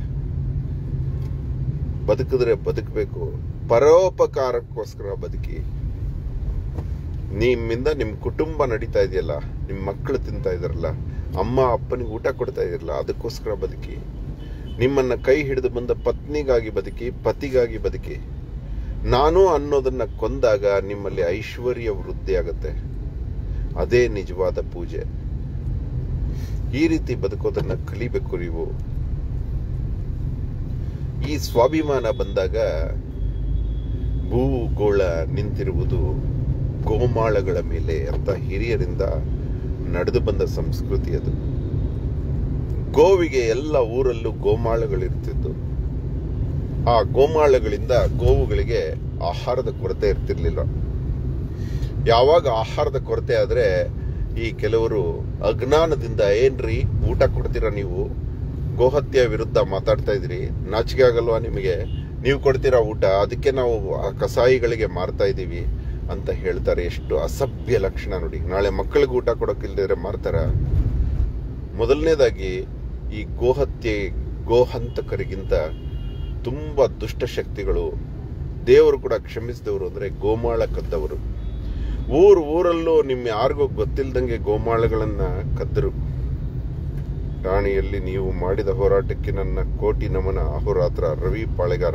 A: ಬದುಕಿದ್ರೆ ಬದುಕಬೇಕು ಪರೋಪಕಾರಕ್ಕೋಸ್ಕರ ಬದುಕಿ ನಿಮ್ಮಿಂದ ನಿಮ್ ಕುಟುಂಬ ನಡೀತಾ ಇದೆಯಲ್ಲ ನಿಮ್ ಮಕ್ಕಳು ತಿಂತಾ ಇದಾರಲ್ಲ ಅಮ್ಮ ಅಪ್ಪನಿಗೆ ಊಟ ಕೊಡ್ತಾ ಇದಿರಲ್ಲ ಅದಕ್ಕೋಸ್ಕರ ಬದುಕಿ ನಿಮ್ಮನ್ನ ಕೈ ಹಿಡಿದು ಬಂದ ಪತ್ನಿಗಾಗಿ ಬದುಕಿ ಪತಿಗಾಗಿ ಬದುಕಿ ನಾನು ಅನ್ನೋದನ್ನ ಕೊಂದಾಗ ನಿಮ್ಮಲ್ಲಿ ಐಶ್ವರ್ಯ ವೃದ್ಧಿ ಆಗತ್ತೆ ಅದೇ ನಿಜವಾದ ಪೂಜೆ ಈ ರೀತಿ ಬದುಕೋದನ್ನ ಕಲಿಬೇಕು ನೀವು ಈ ಸ್ವಾಭಿಮಾನ ಬಂದಾಗ ಭೂಗೋಳ ನಿಂತಿರುವುದು ಗೋಮಾಳಗಳ ಮೇಲೆ ಅಂತ ಹಿರಿಯರಿಂದ ನಡೆದು ಬಂದ ಸಂಸ್ಕೃತಿ ಅದು ಗೋವಿಗೆ ಎಲ್ಲ ಊರಲ್ಲೂ ಗೋಮಾಳಗಳಿರ್ತಿದ್ದು ಆ ಗೋಮಾಳಗಳಿಂದ ಗೋವುಗಳಿಗೆ ಆಹಾರದ ಕೊರತೆ ಇರ್ತಿರ್ಲಿಲ್ಲ ಯಾವಾಗ ಆಹಾರದ ಕೊರತೆ ಆದ್ರೆ ಈ ಕೆಲವರು ಅಜ್ಞಾನದಿಂದ ಏನ್ರಿ ಊಟ ಕೊಡ್ತೀರಾ ನೀವು ಗೋಹತ್ಯೆ ವಿರುದ್ಧ ಮಾತಾಡ್ತಾ ಇದ್ರಿ ನಾಚಿಕೆ ಆಗಲ್ವಾ ನಿಮಗೆ ನೀವು ಕೊಡ್ತೀರಾ ಊಟ ಅದಕ್ಕೆ ನಾವು ಆ ಕಸಾಯಿಗಳಿಗೆ ಮಾರ್ತಾ ಇದ್ದೀವಿ ಅಂತ ಹೇಳ್ತಾರೆ ಎಷ್ಟು ಅಸಭ್ಯ ಲಕ್ಷಣ ನೋಡಿ ನಾಳೆ ಮಕ್ಕಳಿಗೆ ಊಟ ಕೊಡೋಕಿಲ್ದಿದ್ರೆ ಮಾರ್ತಾರ ಮೊದಲನೇದಾಗಿ ಈ ಗೋಹತ್ಯೆ ಗೋಹಂತಕರಿಗಿಂತ ತುಂಬಾ ದುಷ್ಟ ಶಕ್ತಿಗಳು ದೇವರು ಕೂಡ ಕ್ಷಮಿಸಿದವರು ಅಂದ್ರೆ ಗೋಮಾಳ ಕದ್ದವರು ಊರ್ ಊರಲ್ಲೂ ನಿಮ್ ಯಾರಿಗೂ ಗೊತ್ತಿಲ್ದಂಗೆ ಗೋಮಾಳಗಳನ್ನ ಕದ್ದರು ರಾಣಿಯಲ್ಲಿ ನೀವು ಮಾಡಿದ ಹೋರಾಟಕ್ಕೆ ನನ್ನ ಕೋಟಿ ನಮನ ಅಹೋರಾತ್ರ ರವಿ ಪಾಳೆಗಾರ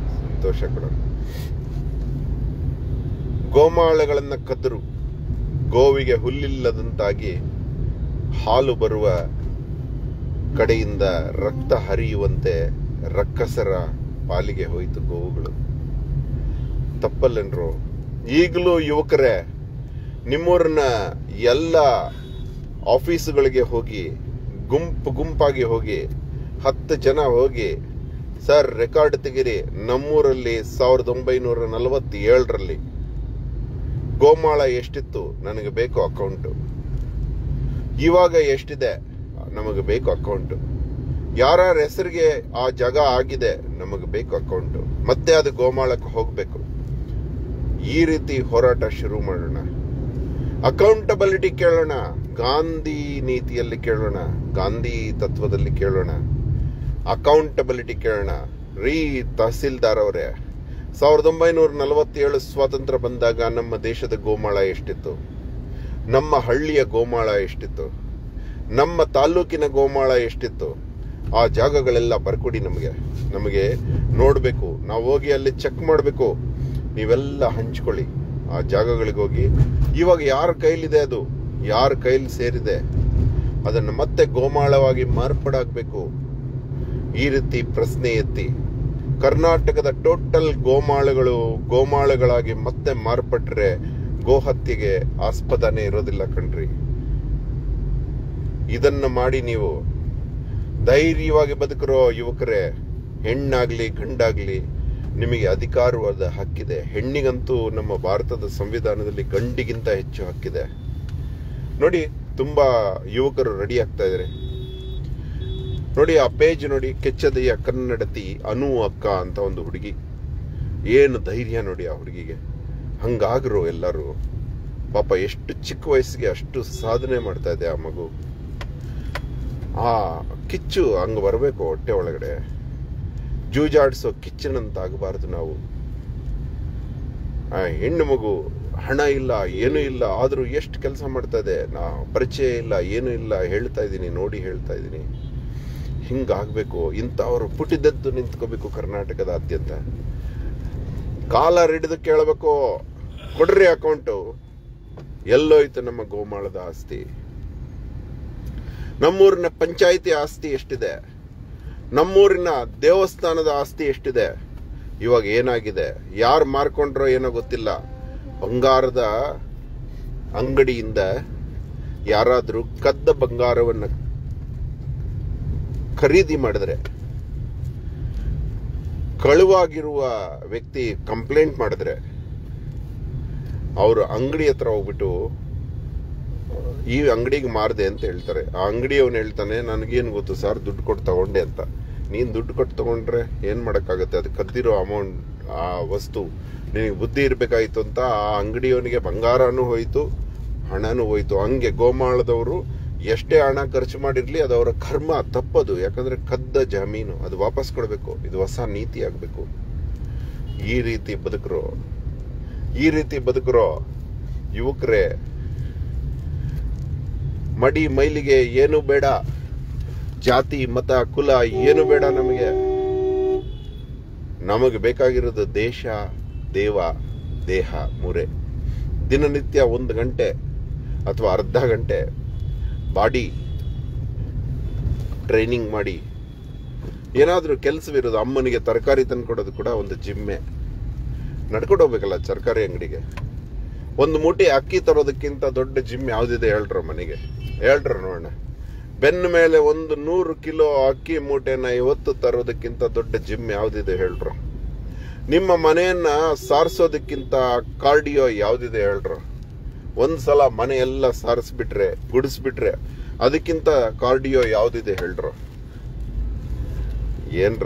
A: ಸಂತೋಷ ಕೂಡ ಗೋಮಾಳಗಳನ್ನ ಕದ್ದರು ಗೋವಿಗೆ ಹುಲ್ಲಿಲ್ಲದಂತಾಗಿ ಹಾಲು ಬರುವ ಕಡೆಯಿಂದ ರಕ್ತ ಹರಿಯುವಂತೆ ರಕ್ಕಸರ ಪಾಲಿಗೆ ಹೋಯಿತು ಗೋವುಗಳು ತಪ್ಪಲ್ಲೇನ್ರು ಈಗಲೂ ಯುವಕರೇ ನಿಮ್ಮೂರನ್ನ ಎಲ್ಲ ಆಫೀಸುಗಳಿಗೆ ಹೋಗಿ ಗುಂಪು ಗುಂಪಾಗಿ ಹೋಗಿ ಹತ್ತು ಜನ ಹೋಗಿ ಸರ್ ರೆಕಾರ್ಡ್ ತೆಗಿರಿ ನಮ್ಮೂರಲ್ಲಿ ಸಾವಿರದ ಒಂಬೈನೂರ ನಲವತ್ತೇಳರಲ್ಲಿ ಗೋಮಾಳ ಎಷ್ಟಿತ್ತು ನನಗೆ ಬೇಕು ಅಕೌಂಟು ಇವಾಗ ಎಷ್ಟಿದೆ ನಮಗೆ ಬೇಕು ಅಕೌಂಟು ಯಾರ್ಯಾರ ಹೆಸರಿಗೆ ಆ ಜಾಗ ಆಗಿದೆ ನಮಗೆ ಬೇಕು ಅಕೌಂಟು ಮತ್ತೆ ಅದು ಗೋಮಾಳಕ್ಕೆ ಹೋಗಬೇಕು ಈ ರೀತಿ ಹೋರಾಟ ಶುರು ಮಾಡೋಣ ಅಕೌಂಟಬಿಲಿಟಿ ಕೇಳೋಣ ಗಾಂಧಿ ನೀತಿಯಲ್ಲಿ ಕೇಳೋಣ ಗಾಂಧಿ ತತ್ವದಲ್ಲಿ ಕೇಳೋಣ ಅಕೌಂಟಬಿಲಿಟಿ ಕೇಳೋಣ ರೀ ತಹಸೀಲ್ದಾರ್ ಅವರೇ ಸಾವಿರದ ಒಂಬೈನೂರ ನಲವತ್ತೇಳು ಸ್ವಾತಂತ್ರ್ಯ ಬಂದಾಗ ನಮ್ಮ ದೇಶದ ಗೋಮಾಳ ಎಷ್ಟಿತ್ತು ನಮ್ಮ ಹಳ್ಳಿಯ ಗೋಮಾಳ ಎಷ್ಟಿತ್ತು ನಮ್ಮ ತಾಲೂಕಿನ ಗೋಮಾಳ ಎಷ್ಟಿತ್ತು ಆ ಜಾಗಗಳೆಲ್ಲ ಬರ್ಕೊಡಿ ನಮಗೆ ನಮಗೆ ನೋಡಬೇಕು ನಾವು ಹೋಗಿ ಅಲ್ಲಿ ಚೆಕ್ ಮಾಡಬೇಕು ನೀವೆಲ್ಲ ಹಂಚ್ಕೊಳ್ಳಿ ಆ ಜಾಗಗಳಿಗೆ ಹೋಗಿ ಇವಾಗ ಯಾರ ಕೈಲಿದೆ ಅದು ಯಾರ ಕೈಲಿ ಸೇರಿದೆ ಅದನ್ನು ಮತ್ತೆ ಗೋಮಾಳವಾಗಿ ಮಾರ್ಪಾಡಾಗಬೇಕು ಈ ರೀತಿ ಪ್ರಶ್ನೆ ಎತ್ತಿ ಕರ್ನಾಟಕದ ಟೋಟಲ್ ಗೋಮಾಳಗಳು ಗೋಮಾಳಗಳಾಗಿ ಮತ್ತೆ ಮಾರ್ಪಟ್ರೆ ಗೋಹತ್ಯೆಗೆ ಆಸ್ಪದನೆ ಇರೋದಿಲ್ಲ ಕಣ್ರಿ ಇದನ್ನ ಮಾಡಿ ನೀವು ಧೈರ್ಯವಾಗಿ ಬದುಕಿರೋ ಯುವಕರೇ ಹೆಣ್ಣಾಗ್ಲಿ ಗಂಡಾಗ್ಲಿ ನಿಮಗೆ ಅಧಿಕಾರವಾದ ಹಕ್ಕಿದೆ ಹೆಣ್ಣಿಗಂತೂ ನಮ್ಮ ಭಾರತದ ಸಂವಿಧಾನದಲ್ಲಿ ಗಂಡಿಗಿಂತ ಹೆಚ್ಚು ಹಕ್ಕಿದೆ ನೋಡಿ ತುಂಬಾ ಯುವಕರು ರೆಡಿ ಆಗ್ತಾ ಇದ್ದಾರೆ ನೋಡಿ ಆ ಪೇಜ್ ನೋಡಿ ಕೆಚ್ಚದೆಯ ಕನ್ನಡತಿ ಅನು ಅಕ್ಕ ಅಂತ ಒಂದು ಹುಡುಗಿ ಏನು ಧೈರ್ಯ ನೋಡಿ ಆ ಹುಡುಗಿಗೆ ಹಂಗಾಗ್ರು ಎಲ್ಲರೂ ಪಾಪ ಎಷ್ಟು ಚಿಕ್ಕ ವಯಸ್ಸಿಗೆ ಅಷ್ಟು ಸಾಧನೆ ಮಾಡ್ತಾ ಇದೆ ಆ ಮಗು ಆ ಕಿಚ್ಚು ಹಂಗ ಬರಬೇಕು ಹೊಟ್ಟೆ ಒಳಗಡೆ ಜೂಜಾಡ್ಸೋ ಕಿಚ್ಚನಂತ ಆಗಬಾರದು ನಾವು ಆ ಹೆಣ್ಣು ಮಗು ಹಣ ಇಲ್ಲ ಏನೂ ಇಲ್ಲ ಆದ್ರೂ ಎಷ್ಟು ಕೆಲಸ ಮಾಡ್ತಾ ಇದೆ ನಾ ಪರಿಚಯ ಇಲ್ಲ ಏನೂ ಇಲ್ಲ ಹೇಳ್ತಾ ಇದ್ದೀನಿ ನೋಡಿ ಹೇಳ್ತಾ ಇದ್ದೀನಿ ಹಿಂಗಾಗ್ಬೇಕು ಇಂಥವ್ರು ಪುಟಿದದ್ದು ನಿಂತ್ಕೋಬೇಕು ಕರ್ನಾಟಕದಾದ್ಯಂತ ಕಾಲರ್ ಹಿಡಿದು ಕೇಳಬೇಕು ಕೊಡ್ರಿ ಅಕೌಂಟು ಎಲ್ಲೋಯ್ತು ನಮ್ಮ ಗೋಮಾಳದ ಆಸ್ತಿ ನಮ್ಮೂರಿನ ಪಂಚಾಯಿತಿ ಆಸ್ತಿ ಎಷ್ಟಿದೆ ನಮ್ಮೂರಿನ ದೇವಸ್ಥಾನದ ಆಸ್ತಿ ಎಷ್ಟಿದೆ ಇವಾಗ ಏನಾಗಿದೆ ಯಾರು ಮಾರ್ಕೊಂಡ್ರೋ ಏನೋ ಗೊತ್ತಿಲ್ಲ ಬಂಗಾರದ ಅಂಗಡಿಯಿಂದ ಯಾರಾದರೂ ಕದ್ದ ಬಂಗಾರವನ್ನು ಖರೀದಿ ಮಾಡಿದ್ರೆ ಕಳುವಾಗಿರುವ ವ್ಯಕ್ತಿ ಕಂಪ್ಲೇಂಟ್ ಮಾಡಿದ್ರೆ ಅವರು ಅಂಗಡಿ ಹತ್ರ ಹೋಗ್ಬಿಟ್ಟು ಈ ಅಂಗಡಿಗೆ ಮಾರದೆ ಅಂತ ಹೇಳ್ತಾರೆ ಆ ಅಂಗಡಿಯವನು ಹೇಳ್ತಾನೆ ನನಗೇನು ಗೊತ್ತು ಸರ್ ದುಡ್ಡು ಕೊಟ್ಟು ತಗೊಂಡೆ ಅಂತ ನೀನು ದುಡ್ಡು ಕೊಟ್ಟು ತಗೊಂಡ್ರೆ ಏನು ಮಾಡೋಕ್ಕಾಗತ್ತೆ ಅದು ಕದ್ದಿರೋ ಅಮೌಂಟ್ ಆ ವಸ್ತು ನಿನಗೆ ಬುದ್ಧಿ ಇರಬೇಕಾಯ್ತು ಅಂತ ಆ ಅಂಗಡಿಯವನಿಗೆ ಬಂಗಾರನೂ ಹೋಯ್ತು ಹಣನೂ ಹೋಯ್ತು ಹಂಗೆ ಗೋಮಾಳದವರು ಎಷ್ಟೇ ಹಣ ಖರ್ಚು ಮಾಡಿರ್ಲಿ ಅದು ಅವರ ಕರ್ಮ ತಪ್ಪದು ಯಾಕಂದ್ರೆ ಕದ್ದ ಜಮೀನು ಅದು ವಾಪಸ್ ಕೊಡಬೇಕು ಇದು ಹೊಸ ನೀತಿ ಆಗಬೇಕು ಈ ರೀತಿ ಬದುಕರು ಈ ರೀತಿ ಬದುಕರೋ ಯುವಕರೇ ಮಡಿ ಮೈಲಿಗೆ ಏನು ಬೇಡ ಜಾತಿ ಮತ ಕುಲ ಏನು ಬೇಡ ನಮಗೆ ನಮಗೆ ಬೇಕಾಗಿರೋದು ದೇಶ ದೇವ ದೇಹ ಮೂರೇ ದಿನನಿತ್ಯ ಒಂದು ಗಂಟೆ ಅಥವಾ ಅರ್ಧ ಗಂಟೆ ಬಾಡಿ ಟ್ರೈನಿಂಗ್ ಮಾಡಿ ಏನಾದರೂ ಕೆಲಸವಿರೋದು ಅಮ್ಮನಿಗೆ ತರಕಾರಿ ತಂದ್ಕೊಡೋದು ಕೂಡ ಒಂದು ಜಿಮ್ಮೆ ನಡ್ಕೊಂಡು ಹೋಗ್ಬೇಕಲ್ಲ ತರಕಾರಿ ಅಂಗಡಿಗೆ ಒಂದು ಮೂಟೆ ಅಕ್ಕಿ ತರೋದಕ್ಕಿಂತ ದೊಡ್ಡ ಜಿಮ್ ಯಾವ್ದಿದೆ ಹೇಳ್ರ ಮನೆಗೆ ಹೇಳ್ರ ನೋಡೋಣ ಬೆನ್ನ ಮೇಲೆ ಒಂದು ನೂರು ಕಿಲೋ ಅಕ್ಕಿ ಮೂಟೆನ ಇವತ್ತು ತರೋದಕ್ಕಿಂತ ದೊಡ್ಡ ಜಿಮ್ ಯಾವ್ದಿದೆ ಹೇಳ್ರ ನಿಮ್ಮ ಮನೆಯನ್ನ ಸಾರಿಸೋದಕ್ಕಿಂತ ಕಾರ್ಡಿಯೋ ಯಾವ್ದಿದೆ ಹೇಳ್ರ ಒಂದ್ಸಲ ಮನೆ ಎಲ್ಲ ಸಾರಿಸ್ಬಿಟ್ರೆ ಗುಡಿಸ್ಬಿಟ್ರೆ ಅದಕ್ಕಿಂತ ಕಾರ್ಡಿಯೋ ಯಾವ್ದಿದೆ ಹೇಳ್ರ ಏನ್ರ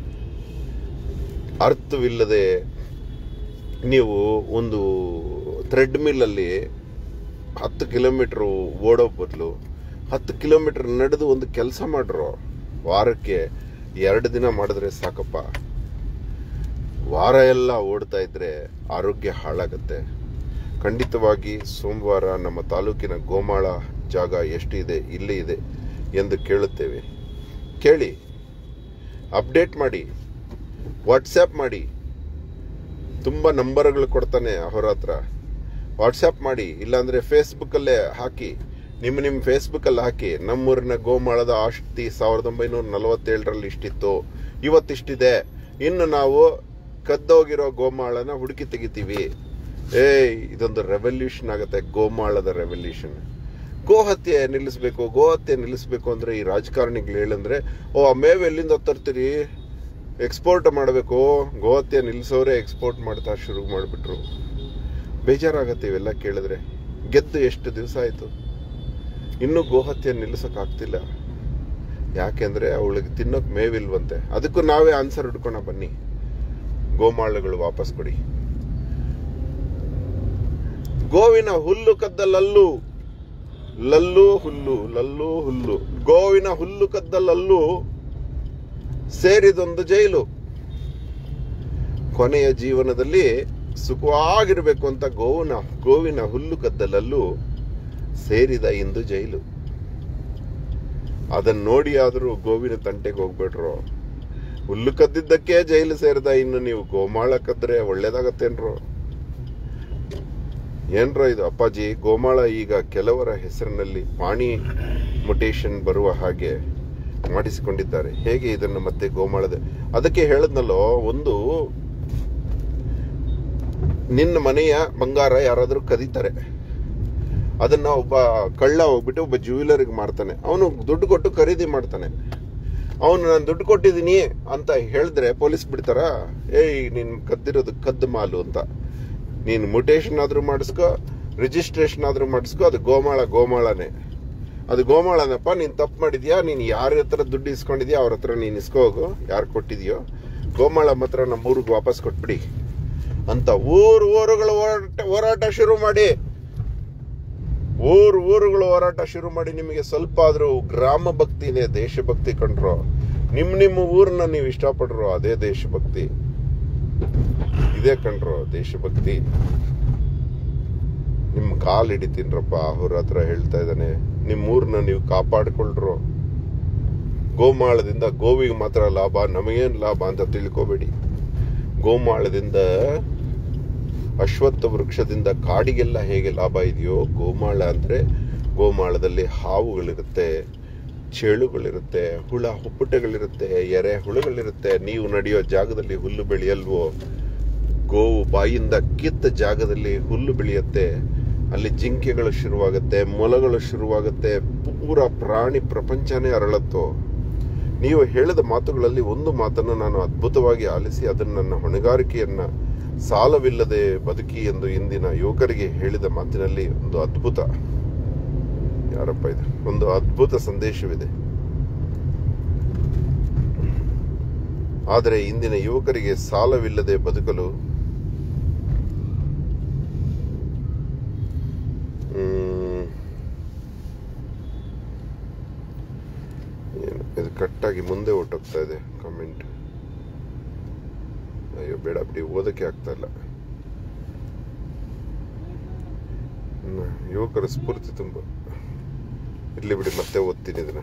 A: ಅರ್ಥವಿಲ್ಲದೆ ನೀವು ಒಂದು ಥ್ರೆಡ್ ಮಿಲ್ಲಲ್ಲಿ ಹತ್ತು ಕಿಲೋಮೀಟ್ರ್ ಓಡೋ ಬದಲು ಹತ್ತು ಕಿಲೋಮೀಟರ್ ನಡೆದು ಒಂದು ಕೆಲಸ ಮಾಡ್ರು ವಾರಕ್ಕೆ ಎರಡು ದಿನ ಮಾಡಿದ್ರೆ ಸಾಕಪ್ಪ ವಾರ ಎಲ್ಲ ಓಡ್ತಾ ಇದ್ರೆ ಆರೋಗ್ಯ ಹಾಳಾಗತ್ತೆ ಖಂಡಿತವಾಗಿ ಸೋಮವಾರ ನಮ್ಮ ತಾಲೂಕಿನ ಗೋಮಾಳ ಜಾಗ ಎಷ್ಟಿದೆ ಇಲ್ಲಿ ಇದೆ ಎಂದು ಕೇಳುತ್ತೇವೆ ಕೇಳಿ ಅಪ್ಡೇಟ್ ಮಾಡಿ ವಾಟ್ಸ್ಯಾಪ್ ಮಾಡಿ ತುಂಬ ನಂಬರ್ಗಳು ಕೊಡ್ತಾನೆ ಅವರ ಹತ್ರ ವಾಟ್ಸಪ್ ಮಾಡಿ ಇಲ್ಲಾಂದ್ರೆ ಫೇಸ್ಬುಕ್ಕಲ್ಲೇ ಹಾಕಿ ನಿಮ್ಮ ನಿಮ್ಮ ಫೇಸ್ಬುಕ್ಕಲ್ಲಿ ಹಾಕಿ ನಮ್ಮೂರಿನ ಗೋಮಾಳದ ಆಸ್ತಿ ಸಾವಿರದ ಒಂಬೈನೂರ ನಲವತ್ತೇಳರಲ್ಲಿ ಇಷ್ಟಿತ್ತು ಇವತ್ತಿಷ್ಟಿದೆ ಇನ್ನು ನಾವು ಕದ್ದೋಗಿರೋ ಗೋಮಾಳನ ಹುಡುಕಿ ತೆಗಿತೀವಿ ಏಯ್ ಇದೊಂದು ರೆವಲ್ಯೂಷನ್ ಆಗುತ್ತೆ ಗೋಮಾಳದ ರೆವಲ್ಯೂಷನ್ ಗೋಹತ್ಯೆ ನಿಲ್ಲಿಸಬೇಕು ಗೋಹತ್ಯೆ ನಿಲ್ಲಿಸಬೇಕು ಅಂದ್ರೆ ಈ ರಾಜಕಾರಣಿಗಳು ಹೇಳಂದ್ರೆ ಓ ಆ ಮೇವು ಎಲ್ಲಿಂದ ತರ್ತೀರಿ ಎಕ್ಸ್ಪೋರ್ಟ್ ಮಾಡಬೇಕು ಗೋಹತ್ಯೆ ನಿಲ್ಲಿಸೋರೆ ಎಕ್ಸ್ಪೋರ್ಟ್ ಮಾಡ್ತಾ ಶುರು ಮಾಡಿಬಿಟ್ರು ಬೇಜಾರಾಗತ್ತೆ ಇವೆಲ್ಲ ಕೇಳಿದ್ರೆ ಗೆದ್ದು ಎಷ್ಟು ದಿವಸ ಆಯ್ತು ಇನ್ನೂ ಗೋಹತ್ಯೆ ನಿಲ್ಲಿಸೋಕ್ಕಾಗ್ತಿಲ್ಲ ಯಾಕೆಂದ್ರೆ ಅವಳಿಗೆ ತಿನ್ನೋಕ್ ಮೇವಿಲ್ವಂತೆ ಅದಕ್ಕೂ ನಾವೇ ಆನ್ಸರ್ ಹುಡ್ಕೋಣ ಬನ್ನಿ ಗೋಮಾಳಗಳು ವಾಪಸ್ ಕೊಡಿ ಗೋವಿನ ಹುಲ್ಲು ಕದ್ದ ಲಲ್ಲು ಲಲ್ಲು ಹುಲ್ಲು ಲಲ್ಲು ಹುಲ್ಲು ಗೋವಿನ ಹುಲ್ಲು ಕದ್ದ ಲಲ್ಲು ಸೇರಿದೊಂದು ಜೈಲು ಕೊನೆಯ ಜೀವನದಲ್ಲಿ ಸುಖವಾಗಿರ್ಬೇಕು ಅಂತ ಗೋವಿನ ಗೋವಿನ ಹುಲ್ಲು ಕದ್ದಲಲ್ಲೂ ಸೇರಿದ ಇಂದು ಜೈಲು ಅದನ್ನ ನೋಡಿ ಆದ್ರೂ ಗೋವಿನ ತಂಟೆಗೆ ಹೋಗ್ಬೇಡ್ರು ಹುಲ್ಲು ಕದ್ದಿದ್ದಕ್ಕೆ ಜೈಲು ಸೇರಿದ ಇನ್ನು ನೀವು ಗೋಮಾಳ ಕದ್ರೆ ಒಳ್ಳೇದಾಗತ್ತೇನ್ರೋ ಏನ್ರೋ ಇದು ಅಪ್ಪಾಜಿ ಗೋಮಾಳ ಈಗ ಕೆಲವರ ಹೆಸರಿನಲ್ಲಿ ಪಾಣಿ ಮುಟೇಶನ್ ಬರುವ ಹಾಗೆ ಮಾಡಿಸಿಕೊಂಡಿದ್ದಾರೆ ಹೇಗೆ ಇದನ್ನು ಮತ್ತೆ ಗೋಮಾಳದ ಅದಕ್ಕೆ ಹೇಳದ್ನಲ್ಲೋ ಒಂದು ನಿನ್ನ ಮನೆಯ ಬಂಗಾರ ಯಾರಾದರೂ ಕದೀತಾರೆ ಅದನ್ನ ಒಬ್ಬ ಕಳ್ಳ ಹೋಗ್ಬಿಟ್ಟು ಒಬ್ಬ ಜ್ಯುವೆಲರ್ಗೆ ಮಾರ್ತಾನೆ ಅವನು ದುಡ್ಡು ಕೊಟ್ಟು ಖರೀದಿ ಮಾಡ್ತಾನೆ ಅವನು ನಾನು ದುಡ್ಡು ಕೊಟ್ಟಿದ್ದೀನಿ ಅಂತ ಹೇಳಿದ್ರೆ ಪೊಲೀಸ್ ಬಿಡ್ತಾರ ಏಯ್ ನೀನ್ ಕದ್ದಿರೋದು ಕದ್ದು ಮಾಲು ಅಂತ ನೀನು ಮುಟೇಶನ್ ಆದ್ರೂ ಮಾಡಿಸ್ಕೋ ರಿಜಿಸ್ಟ್ರೇಷನ್ ಆದ್ರೂ ಮಾಡಿಸ್ಕೋ ಅದು ಗೋಮಾಳ ಗೋಮಾಳನೇ ಅದು ಗೋಮಾಳನಪ್ಪ ನೀನ್ ತಪ್ಪು ಮಾಡಿದ್ಯಾ ನೀನ್ ಯಾರ ಹತ್ರ ದುಡ್ಡು ಇಸ್ಕೊಂಡಿದ್ಯಾ ಅವ್ರ ಹತ್ರ ನೀನ್ ಇಸ್ಕೋ ಹೋಗು ಯಾರು ಕೊಟ್ಟಿದ್ಯೋ ಗೋಮಾಳ ಮಾತ್ರ ನಮ್ಮ ಊರಿಗೆ ವಾಪಸ್ ಕೊಟ್ಬಿಡಿ ಅಂತ ಊರು ಊರುಗಳ ಹೋರಾಟ ಹೋರಾಟ ಶುರು ಮಾಡಿ ಊರು ಊರುಗಳು ಹೋರಾಟ ಶುರು ಮಾಡಿ ನಿಮಗೆ ಸ್ವಲ್ಪ ಆದ್ರೂ ಗ್ರಾಮ ಭಕ್ತಿನೇ ದೇಶಭಕ್ತಿ ಕಂಡ್ರು ನಿಮ್ ನಿಮ್ಮ ಊರನ್ನ ನೀವು ಇಷ್ಟಪಡ್ರು ಅದೇ ದೇಶಭಕ್ತಿ ಇದೇ ಕಂಡ್ರು ದೇಶಭಕ್ತಿ ನಿಮ್ ಕಾಲ್ ಹಿಡಿತೀನ್ರಪ್ಪ ಅವ್ರ ಹತ್ರ ಹೇಳ್ತಾ ಇದ್ದಾನೆ ನಿಮ್ ಊರ್ನ ನೀವು ಕಾಪಾಡ್ಕೊಳ್ರು ಗೋಮಾಳದಿಂದ ಗೋವಿಗೆ ಮಾತ್ರ ಲಾಭ ನಮಗೇನ್ ಲಾಭ ಅಂತ ತಿಳ್ಕೊಬೇಡಿ ಗೋಮಾಳದಿಂದ ಅಶ್ವತ್ಥ ವೃಕ್ಷದಿಂದ ಕಾಡಿಗೆಲ್ಲ ಹೇಗೆ ಲಾಭ ಇದೆಯೋ ಗೋಮಾಳ ಅಂದ್ರೆ ಗೋಮಾಳದಲ್ಲಿ ಹಾವುಗಳಿರುತ್ತೆ ಚೇಳುಗಳಿರುತ್ತೆ ಹುಳ ಹುಪ್ಪಟೆಗಳಿರುತ್ತೆ ಎರೆ ಹುಳುಗಳಿರುತ್ತೆ ನೀವು ನಡೆಯೋ ಜಾಗದಲ್ಲಿ ಹುಲ್ಲು ಬೆಳೆಯಲ್ವೋ ಗೋವು ಬಾಯಿಂದ ಕಿತ್ತ ಜಾಗದಲ್ಲಿ ಹುಲ್ಲು ಬೆಳೆಯುತ್ತೆ ಅಲ್ಲಿ ಜಿಂಕೆಗಳು ಶುರುವಾಗುತ್ತೆ ಮೊಲಗಳು ಶುರುವಾಗುತ್ತೆ ಪೂರ ಪ್ರಾಣಿ ಪ್ರಪಂಚನೇ ಅರಳತ್ತೋ ನೀವು ಹೇಳಿದ ಮಾತುಗಳಲ್ಲಿ ಒಂದು ಮಾತನ್ನು ನಾನು ಅದ್ಭುತವಾಗಿ ಆಲಿಸಿ ಅದನ್ನು ನನ್ನ ಹೊಣೆಗಾರಿಕೆಯನ್ನ ಸಾಲವಿಲ್ಲದೆ ಬದುಕಿ ಎಂದು ಇಂದಿನ ಯುವಕರಿಗೆ ಹೇಳಿದ ಮಾತಿನಲ್ಲಿ ಒಂದು ಅದ್ಭುತ ಯಾರಪ್ಪ ಇದು ಒಂದು ಅದ್ಭುತ ಸಂದೇಶವಿದೆ ಆದರೆ ಇಂದಿನ ಯುವಕರಿಗೆ ಸಾಲವಿಲ್ಲದೆ ಬದುಕಲು ಮ್, ಏನು ಇದು ಕಟ್ಟಾಗಿ ಮುಂದೆ ಹೊಟ್ಟೋಗ್ತಾ ಇದೆ ಕಮೆಂಟ್ ಅಯ್ಯೋ ಬೇಡ ಬಿಡಿ ಓದಕ್ಕೆ ಆಗ್ತಾ ಇಲ್ಲ ಹ್ಮ್, ಯುವಕರ ಸ್ಫೂರ್ತಿ ತುಂಬ ಇರ್ಲಿ ಬಿಡಿ ಮತ್ತೆ ಓದ್ತೀನಿ ಇದನ್ನ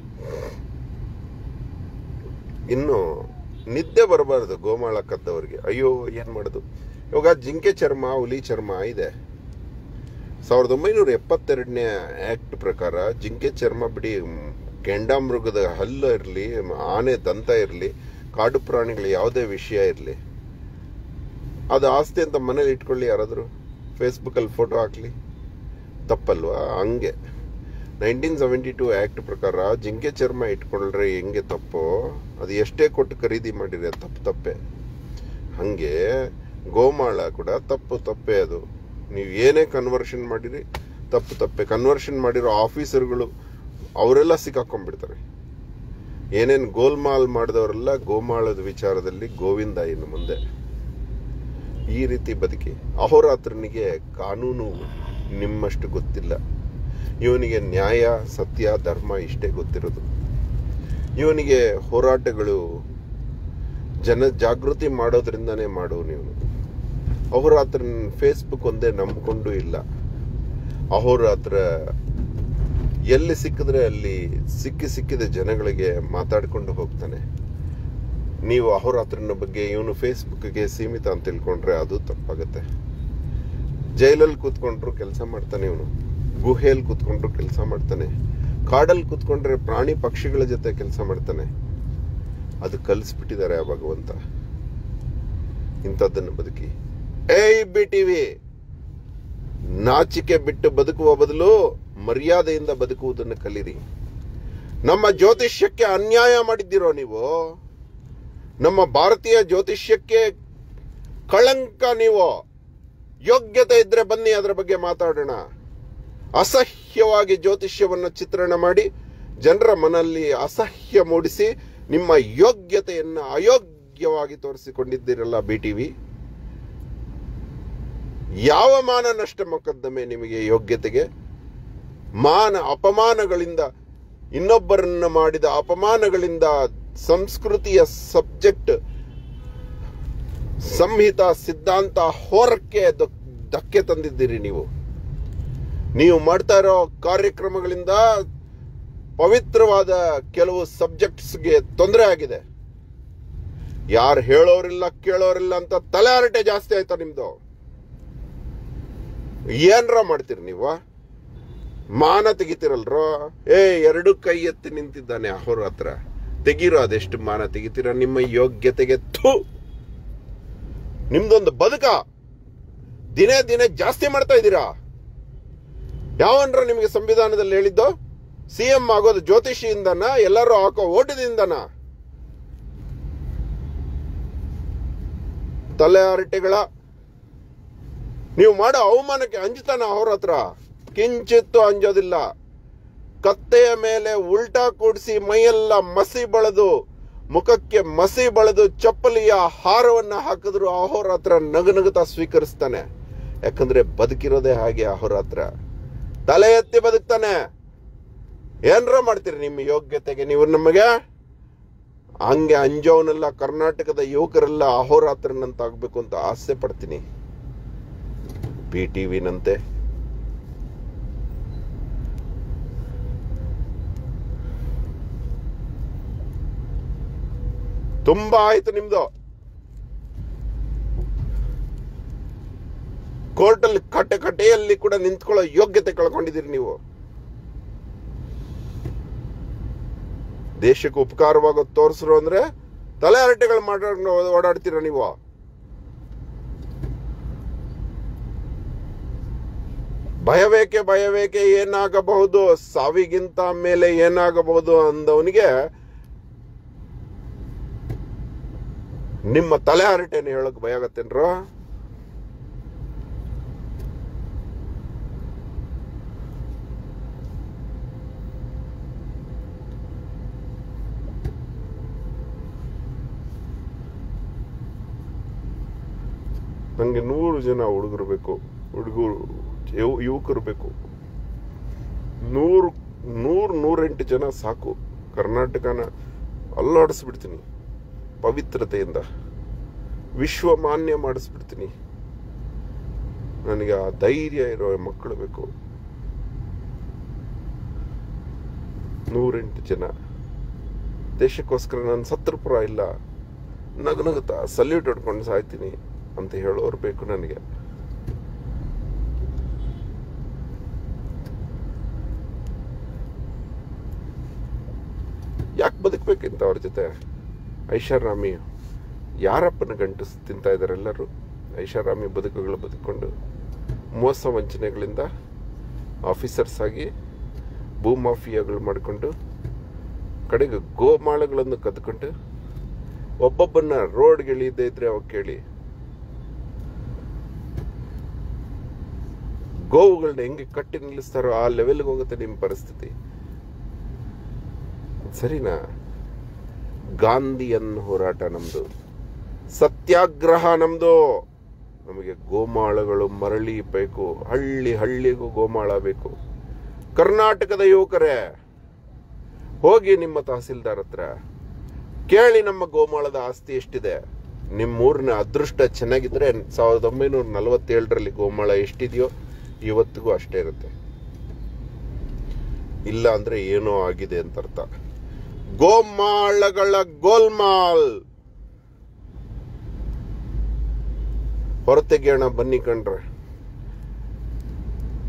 A: ಇನ್ನು ನಿದ್ದೆ ಬರಬಾರದು ಗೋಮಾಳ ಕದ್ದವರಿಗೆ ಅಯ್ಯೋ ಏನ್ ಮಾಡುದು ಇವಾಗ ಜಿಂಕೆ ಚರ್ಮ ಹುಲಿ ಚರ್ಮ ಇದೆ ಸಾವಿರದ ಒಂಬೈನೂರ ಎಪ್ಪತ್ತೆರಡನೇ ಆಕ್ಟ್ ಪ್ರಕಾರ ಜಿಂಕೆ ಚರ್ಮ ಬಿಡಿ ಮ್, ಗೆಂಡಾಮೃಗದ ಹಲ್ಲು ಇರಲಿ ಆನೆ ದಂತ ಇರಲಿ ಕಾಡು ಪ್ರಾಣಿಗಳ ಯಾವುದೇ ವಿಷಯ ಇರಲಿ ಅದು ಆಸ್ತಿ ಅಂತ ಮನೇಲಿ ಇಟ್ಕೊಳ್ಳಿ ಯಾರಾದರೂ ಫೇಸ್ಬುಕ್ಕಲ್ಲಿ ಫೋಟೋ ಹಾಕ್ಲಿ ತಪ್ಪಲ್ವಾ ಹಂಗೆ ನೈನ್ಟೀನ್ ಸೆವೆಂಟಿ ಟೂ ಆ್ಯಕ್ಟ್ ಪ್ರಕಾರ ಜಿಂಕೆ ಚರ್ಮ ಇಟ್ಕೊಂಡ್ರೆ ಹೆಂಗೆ ತಪ್ಪೋ ಅದು ಎಷ್ಟೇ ಕೊಟ್ಟು ಖರೀದಿ ಮಾಡಿರಿ ಅದು ತಪ್ಪು ತಪ್ಪೆ ಹಂಗೆ ಗೋಮಾಳ ಕೂಡ ತಪ್ಪು ತಪ್ಪೆ ಅದು ನೀವು ಏನೇ ಕನ್ವರ್ಷನ್ ಮಾಡಿರಿ ತಪ್ಪು ತಪ್ಪೆ ಕನ್ವರ್ಷನ್ ಮಾಡಿರೋ ಆಫೀಸರ್ಗಳು ಅವರೆಲ್ಲ ಸಿಕ್ಕಾಕೊಂಡ್ಬಿಡ್ತಾರೆ ಏನೇನು ಗೋಲ್ಮಾಲ್ ಮಾಡಿದವರೆಲ್ಲ ಗೋಮಾಳದ ವಿಚಾರದಲ್ಲಿ ಗೋವಿಂದ ಇನ್ನು ಮುಂದೆ ಈ ರೀತಿ ಬದುಕಿ ಅಹೋರಾತ್ರನಿಗೆ ಕಾನೂನು ನಿಮ್ಮಷ್ಟು ಗೊತ್ತಿಲ್ಲ ಇವನಿಗೆ ನ್ಯಾಯ ಸತ್ಯ ಧರ್ಮ ಇಷ್ಟೇ ಗೊತ್ತಿರೋದು ಇವನಿಗೆ ಹೋರಾಟಗಳು ಜನ ಜಾಗೃತಿ ಮಾಡೋದ್ರಿಂದನೇ ಮಾಡು ನೀವು ಅಹೋರಾತ್ರ ಫೇಸ್ಬುಕ್ ಒಂದೇ ನಂಬಿಕೊಂಡು ಇಲ್ಲ ಅಹೋರಾತ್ರ ಎಲ್ಲಿ ಸಿಕ್ಕಿದ್ರೆ ಅಲ್ಲಿ ಸಿಕ್ಕಿ ಸಿಕ್ಕಿದ ಜನಗಳಿಗೆ ಮಾತಾಡ್ಕೊಂಡು ಹೋಗ್ತಾನೆ ನೀವು ಅಹೋರಾತ್ರನ ಬಗ್ಗೆ ಇವನು ಫೇಸ್ಬುಕ್ಗೆ ಸೀಮಿತ ಅಂತ ತಿಳ್ಕೊಂಡ್ರೆ ಅದು ತಪ್ಪಾಗುತ್ತೆ ಜೈಲಲ್ಲಿ ಕೂತ್ಕೊಂಡ್ರು ಕೆಲಸ ಮಾಡ್ತಾನೆ ಇವನು ಗುಹೆಯಲ್ಲಿ ಕೂತ್ಕೊಂಡ್ರು ಕೆಲಸ ಮಾಡ್ತಾನೆ ಕಾಡಲ್ಲಿ ಕೂತ್ಕೊಂಡ್ರೆ ಪ್ರಾಣಿ ಪಕ್ಷಿಗಳ ಜೊತೆ ಕೆಲಸ ಮಾಡ್ತಾನೆ ಅದು ಕಲಿಸ್ಬಿಟ್ಟಿದ್ದಾರೆ ಆ ಭಗವಂತ ಇಂಥದ್ದನ್ನು ಬದುಕಿ ಏಯ್ ಬಿ ಟಿವಿ ನಾಚಿಕೆ ಬಿಟ್ಟು ಬದುಕುವ ಬದಲು ಮರ್ಯಾದೆಯಿಂದ ಬದುಕುವುದನ್ನು ಕಲೀರಿ ನಮ್ಮ ಜ್ಯೋತಿಷ್ಯಕ್ಕೆ ಅನ್ಯಾಯ ಮಾಡಿದ್ದೀರೋ ನೀವು ನಮ್ಮ ಭಾರತೀಯ ಜ್ಯೋತಿಷ್ಯಕ್ಕೆ ಕಳಂಕ ನೀವು ಯೋಗ್ಯತೆ ಇದ್ರೆ ಬನ್ನಿ ಅದರ ಬಗ್ಗೆ ಮಾತಾಡೋಣ ಅಸಹ್ಯವಾಗಿ ಜ್ಯೋತಿಷ್ಯವನ್ನು ಚಿತ್ರಣ ಮಾಡಿ ಜನರ ಮನಲ್ಲಿ ಅಸಹ್ಯ ಮೂಡಿಸಿ ನಿಮ್ಮ ಯೋಗ್ಯತೆಯನ್ನು ಅಯೋಗ್ಯವಾಗಿ ತೋರಿಸಿಕೊಂಡಿದ್ದೀರಲ್ಲ ಬಿ ಟಿವಿ ಯಾವ ಮಾನ ನಷ್ಟ ಮೊಕದ್ದಮೆ ನಿಮಗೆ ಯೋಗ್ಯತೆಗೆ ಮಾನ ಅಪಮಾನಗಳಿಂದ ಇನ್ನೊಬ್ಬರನ್ನ ಮಾಡಿದ ಅಪಮಾನಗಳಿಂದ ಸಂಸ್ಕೃತಿಯ ಸಬ್ಜೆಕ್ಟ್ ಸಂಹಿತ ಸಿದ್ಧಾಂತ ಹೋರಕ್ಕೆ ದ- ಧಕ್ಕೆ ತಂದಿದ್ದೀರಿ ನೀವು ನೀವು ಮಾಡ್ತಾ ಇರೋ ಕಾರ್ಯಕ್ರಮಗಳಿಂದ ಪವಿತ್ರವಾದ ಕೆಲವು ಸಬ್ಜೆಕ್ಟ್ಸ್ಗೆ ತೊಂದರೆ ಆಗಿದೆ ಯಾರು ಹೇಳೋರಿಲ್ಲ ಕೇಳೋರಿಲ್ಲ ಅಂತ ತಲೆ ಹರಟೆ ಜಾಸ್ತಿ ಆಯ್ತಾ ನಿಮ್ದು ಏನ್ರ ಮಾಡ್ತೀರಿ ನೀವು ಮಾನ ತೆಗಿತಿರಲ್ರೋ ಏ ಎರಡು ಕೈ ಎತ್ತಿ ನಿಂತಿದ್ದಾನೆ ಅವ್ರ ಹತ್ರ ತೆಗೀರೋ ಅದೆಷ್ಟು ಮಾನ ತೆಗಿತೀರ ನಿಮ್ಮ ಯೋಗ್ಯತೆಗೆ ಥು ನಿಮ್ದೊಂದು ಬದುಕ ದಿನೇ ದಿನೇ ಜಾಸ್ತಿ ಮಾಡ್ತಾ ಇದ್ದೀರಾ ಯಾವನ್ರ ನಿಮಗೆ ಸಂವಿಧಾನದಲ್ಲಿ ಹೇಳಿದ್ದು ಸಿಎಂ ಆಗೋದು ಜ್ಯೋತಿಷಿಯಿಂದನ ಎಲ್ಲರೂ ಹಾಕೋ ಓಟದಿಂದನ ತಲೆ ಹರಟೆಗಳ ನೀವು ಮಾಡೋ ಅವಮಾನಕ್ಕೆ ಅಂಜುತ್ತಾನ ಅವ್ರ ಹತ್ರ ಕಿಂಚಿತ್ತು ಅಂಜೋದಿಲ್ಲ ಕತ್ತೆಯ ಮೇಲೆ ಉಲ್ಟಾ ಕೂಡಿಸಿ ಮೈಯೆಲ್ಲ ಮಸಿ ಬಳೆದು ಮುಖಕ್ಕೆ ಮಸಿ ಬಳೆದು ಚಪ್ಪಲಿಯ ಹಾರವನ್ನ ಹಾಕಿದ್ರು ಅಹೋರ ಹತ್ರ ನಗುನಗುತ್ತಾ ಸ್ವೀಕರಿಸ್ತಾನೆ ಯಾಕಂದ್ರೆ ಬದುಕಿರೋದೇ ಹಾಗೆ ಅಹೋರ ಹತ್ರ ತಲೆ ಎತ್ತಿ ಬದುಕ್ತಾನೆ ಏನ್ರ ಮಾಡ್ತೀರಿ ನಿಮ್ಮ ಯೋಗ್ಯತೆಗೆ ನೀವು ನಮಗೆ ಹಂಗೆ ಅಂಜೋನೆಲ್ಲ ಕರ್ನಾಟಕದ ಯುವಕರೆಲ್ಲ ಅಹೋರಾತ್ರನಂತ ಆಗ್ಬೇಕು ಅಂತ ಆಸೆ ಪಡ್ತೀನಿ ಪಿ ಟಿವಿನಂತೆ ತುಂಬಾ ಆಯ್ತು ನಿಮ್ದು ಕೋರ್ಟಲ್ಲಿ ಕಟ್ಟೆ ಕಟ್ಟೆಯಲ್ಲಿ ಕೂಡ ನಿಂತ್ಕೊಳ್ಳೋ ಯೋಗ್ಯತೆ ಕಳ್ಕೊಂಡಿದ್ದೀರಿ ನೀವು ದೇಶಕ್ಕೆ ಉಪಕಾರವಾಗೋದು ತೋರಿಸ್ರು ಅಂದ್ರೆ ತಲೆ ಹರಟೆಗಳು ಮಾಡ ಓಡಾಡ್ತೀರ ನೀವು ಭಯವೇಕೆ ಭಯವೇಕೆ ಏನಾಗಬಹುದು ಸಾವಿಗಿಂತ ಮೇಲೆ ಏನಾಗಬಹುದು ಅಂದವನಿಗೆ ನಿಮ್ಮ ತಲೆ ಹರಟೆನ ಹೇಳಕ್ ಭಯ ಆಗತ್ತೇನ್ರೋ ನಂಗೆ ನೂರು ಜನ ಹುಡುಗರು ಬೇಕು ಹುಡುಗರು ಯು- ಯುವಕರು ಬೇಕು ನೂರು ನೂರು ನೂರೆಂಟು ಜನ ಸಾಕು ಕರ್ನಾಟಕನ ಅಲ್ಲಾಡಿಸ್ಬಿಡ್ತೀನಿ ಪವಿತ್ರತೆಯಿಂದ ವಿಶ್ವ ಮಾನ್ಯ ಮಾಡಿಸ್ಬಿಡ್ತೀನಿ ನನಗೆ ಆ ಧೈರ್ಯ ಇರೋ ಮಕ್ಕಳು ಬೇಕು ನೂರೆಂಟು ಜನ ದೇಶಕ್ಕೋಸ್ಕರ ನಾನು ಸತ್ರ ಪುರ ಇಲ್ಲ ನಗು ನಗುತ್ತಾ ಸಲ್ಯೂಟ್ ಹೊಡ್ಕೊಂಡು ಸಾಯ್ತೀನಿ ಅಂತ ಹೇಳೋರು ಬೇಕು ನನಗೆ ಯಾಕೆ ಬದುಕಬೇಕಿಂತ ಅವ್ರ ಜೊತೆ ಐಷಾರಾಮಿ ಯಾರಪ್ಪನ ಗಂಟು ತಿಂತಾ ಇದ್ದಾರೆ ಎಲ್ಲರೂ ಐಷಾರಾಮಿ ಬದುಕುಗಳು ಬದುಕೊಂಡು ಮೋಸ ವಂಚನೆಗಳಿಂದ ಆಫೀಸರ್ಸ್ ಆಗಿ ಭೂ ಮಾಫಿಯಾಗಳು ಮಾಡಿಕೊಂಡು ಕಡೆಗೆ ಗೋಮಾಳಗಳನ್ನು ಕದ್ಕೊಂಡು ಒಬ್ಬೊಬ್ಬನ್ನ ರೋಡ್ಗೆ ಇಳಿಯದೇ ಇದ್ರೆ ಅವಾಗ ಕೇಳಿ ಗೋವುಗಳನ್ನ ಹೆಂಗೆ ಕಟ್ಟಿ ನಿಲ್ಲಿಸ್ತಾರೋ ಆ ಲೆವೆಲ್ಗೆ ಹೋಗುತ್ತೆ ನಿಮ್ಮ ಪರಿಸ್ಥಿತಿ ಸರಿನಾ ಗಾಂಧಿಯನ್ ಹೋರಾಟ ನಮ್ದು ಸತ್ಯಾಗ್ರಹ ನಮ್ದು ನಮಗೆ ಗೋಮಾಳಗಳು ಮರಳಿ ಬೇಕು ಹಳ್ಳಿ ಹಳ್ಳಿಗೂ ಗೋಮಾಳ ಬೇಕು ಕರ್ನಾಟಕದ ಯುವಕರೇ ಹೋಗಿ ನಿಮ್ಮ ತಹಸೀಲ್ದಾರ್ ಹತ್ರ ಕೇಳಿ ನಮ್ಮ ಗೋಮಾಳದ ಆಸ್ತಿ ಎಷ್ಟಿದೆ ನಿಮ್ಮ ಊರಿನ ಅದೃಷ್ಟ ಚೆನ್ನಾಗಿದ್ರೆ ಸಾವಿರದ ಒಂಬೈನೂರ ನಲವತ್ತೇಳರಲ್ಲಿ ಗೋಮಾಳ ಎಷ್ಟಿದೆಯೋ ಇವತ್ತಿಗೂ ಅಷ್ಟೇ ಇರುತ್ತೆ ಇಲ್ಲ ಅಂದ್ರೆ ಏನೋ ಆಗಿದೆ ಅಂತ ಅರ್ಥ ಗೋಮಾಳಗಳ ಗೋಲ್ಮಾಲ್ ಹೊರತೆಗೆಯೋಣ ಬನ್ನಿ ಕಣ್ರೆ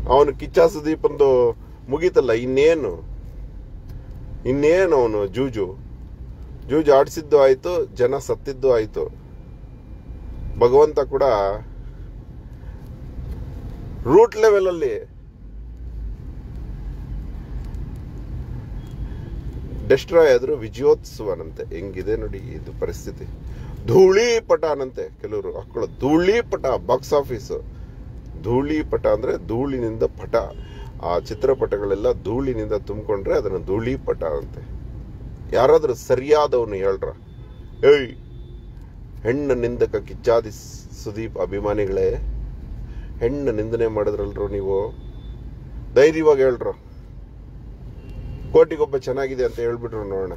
A: ಅವನು ಕಿಚ್ಚ ಸುದೀಪಂದು ಮುಗೀತಲ್ಲ ಇನ್ನೇನು ಇನ್ನೇನು ಅವನು ಜೂಜು ಜೂಜು ಆಡಿಸಿದ್ದು ಆಯ್ತು ಜನ ಸತ್ತಿದ್ದು ಆಯ್ತು ಭಗವಂತ ಕೂಡ ರೂಟ್ ಲೆವೆಲ್ ಅಲ್ಲಿ ಡೆಸ್ಟ್ರಾಯ್ ಆದ್ರೂ ವಿಜಯೋತ್ಸವನಂತೆ ಹೆಂಗಿದೆ ನೋಡಿ ಇದು ಪರಿಸ್ಥಿತಿ ಧೂಳಿ ಪಟ ಅನ್ನಂತೆ ಕೆಲವರು ಹಾಕೊಳ್ಳೋ ಧೂಳಿ ಪಟ ಬಾಕ್ಸ್ ಆಫೀಸ್ ಧೂಳಿ ಪಟ ಅಂದ್ರೆ ಧೂಳಿನಿಂದ ಪಟ ಆ ಚಿತ್ರಪಟಗಳೆಲ್ಲ ಧೂಳಿನಿಂದ ತುಂಬಿಕೊಂಡ್ರೆ ಅದನ್ನ ಧೂಳಿ ಪಟ ಅಂತೆ ಯಾರಾದ್ರೂ ಸರಿಯಾದವನು ಹೇಳ್ರ ಏಯ್ ಹೆಣ್ಣ ನಿಂದಕ ಕಿಚ್ಚಾದಿ ಸುದೀಪ್ ಅಭಿಮಾನಿಗಳೇ ಹೆಣ್ಣ ನಿಂದನೆ ಮಾಡಿದ್ರಲ್ರು ನೀವು ಧೈರ್ಯವಾಗಿ ಹೇಳ್ರು ಕೋಟಿಗೊಬ್ಬ ಚೆನ್ನಾಗಿದೆ ಅಂತ ಹೇಳ್ಬಿಟ್ರು ನೋಡೋಣ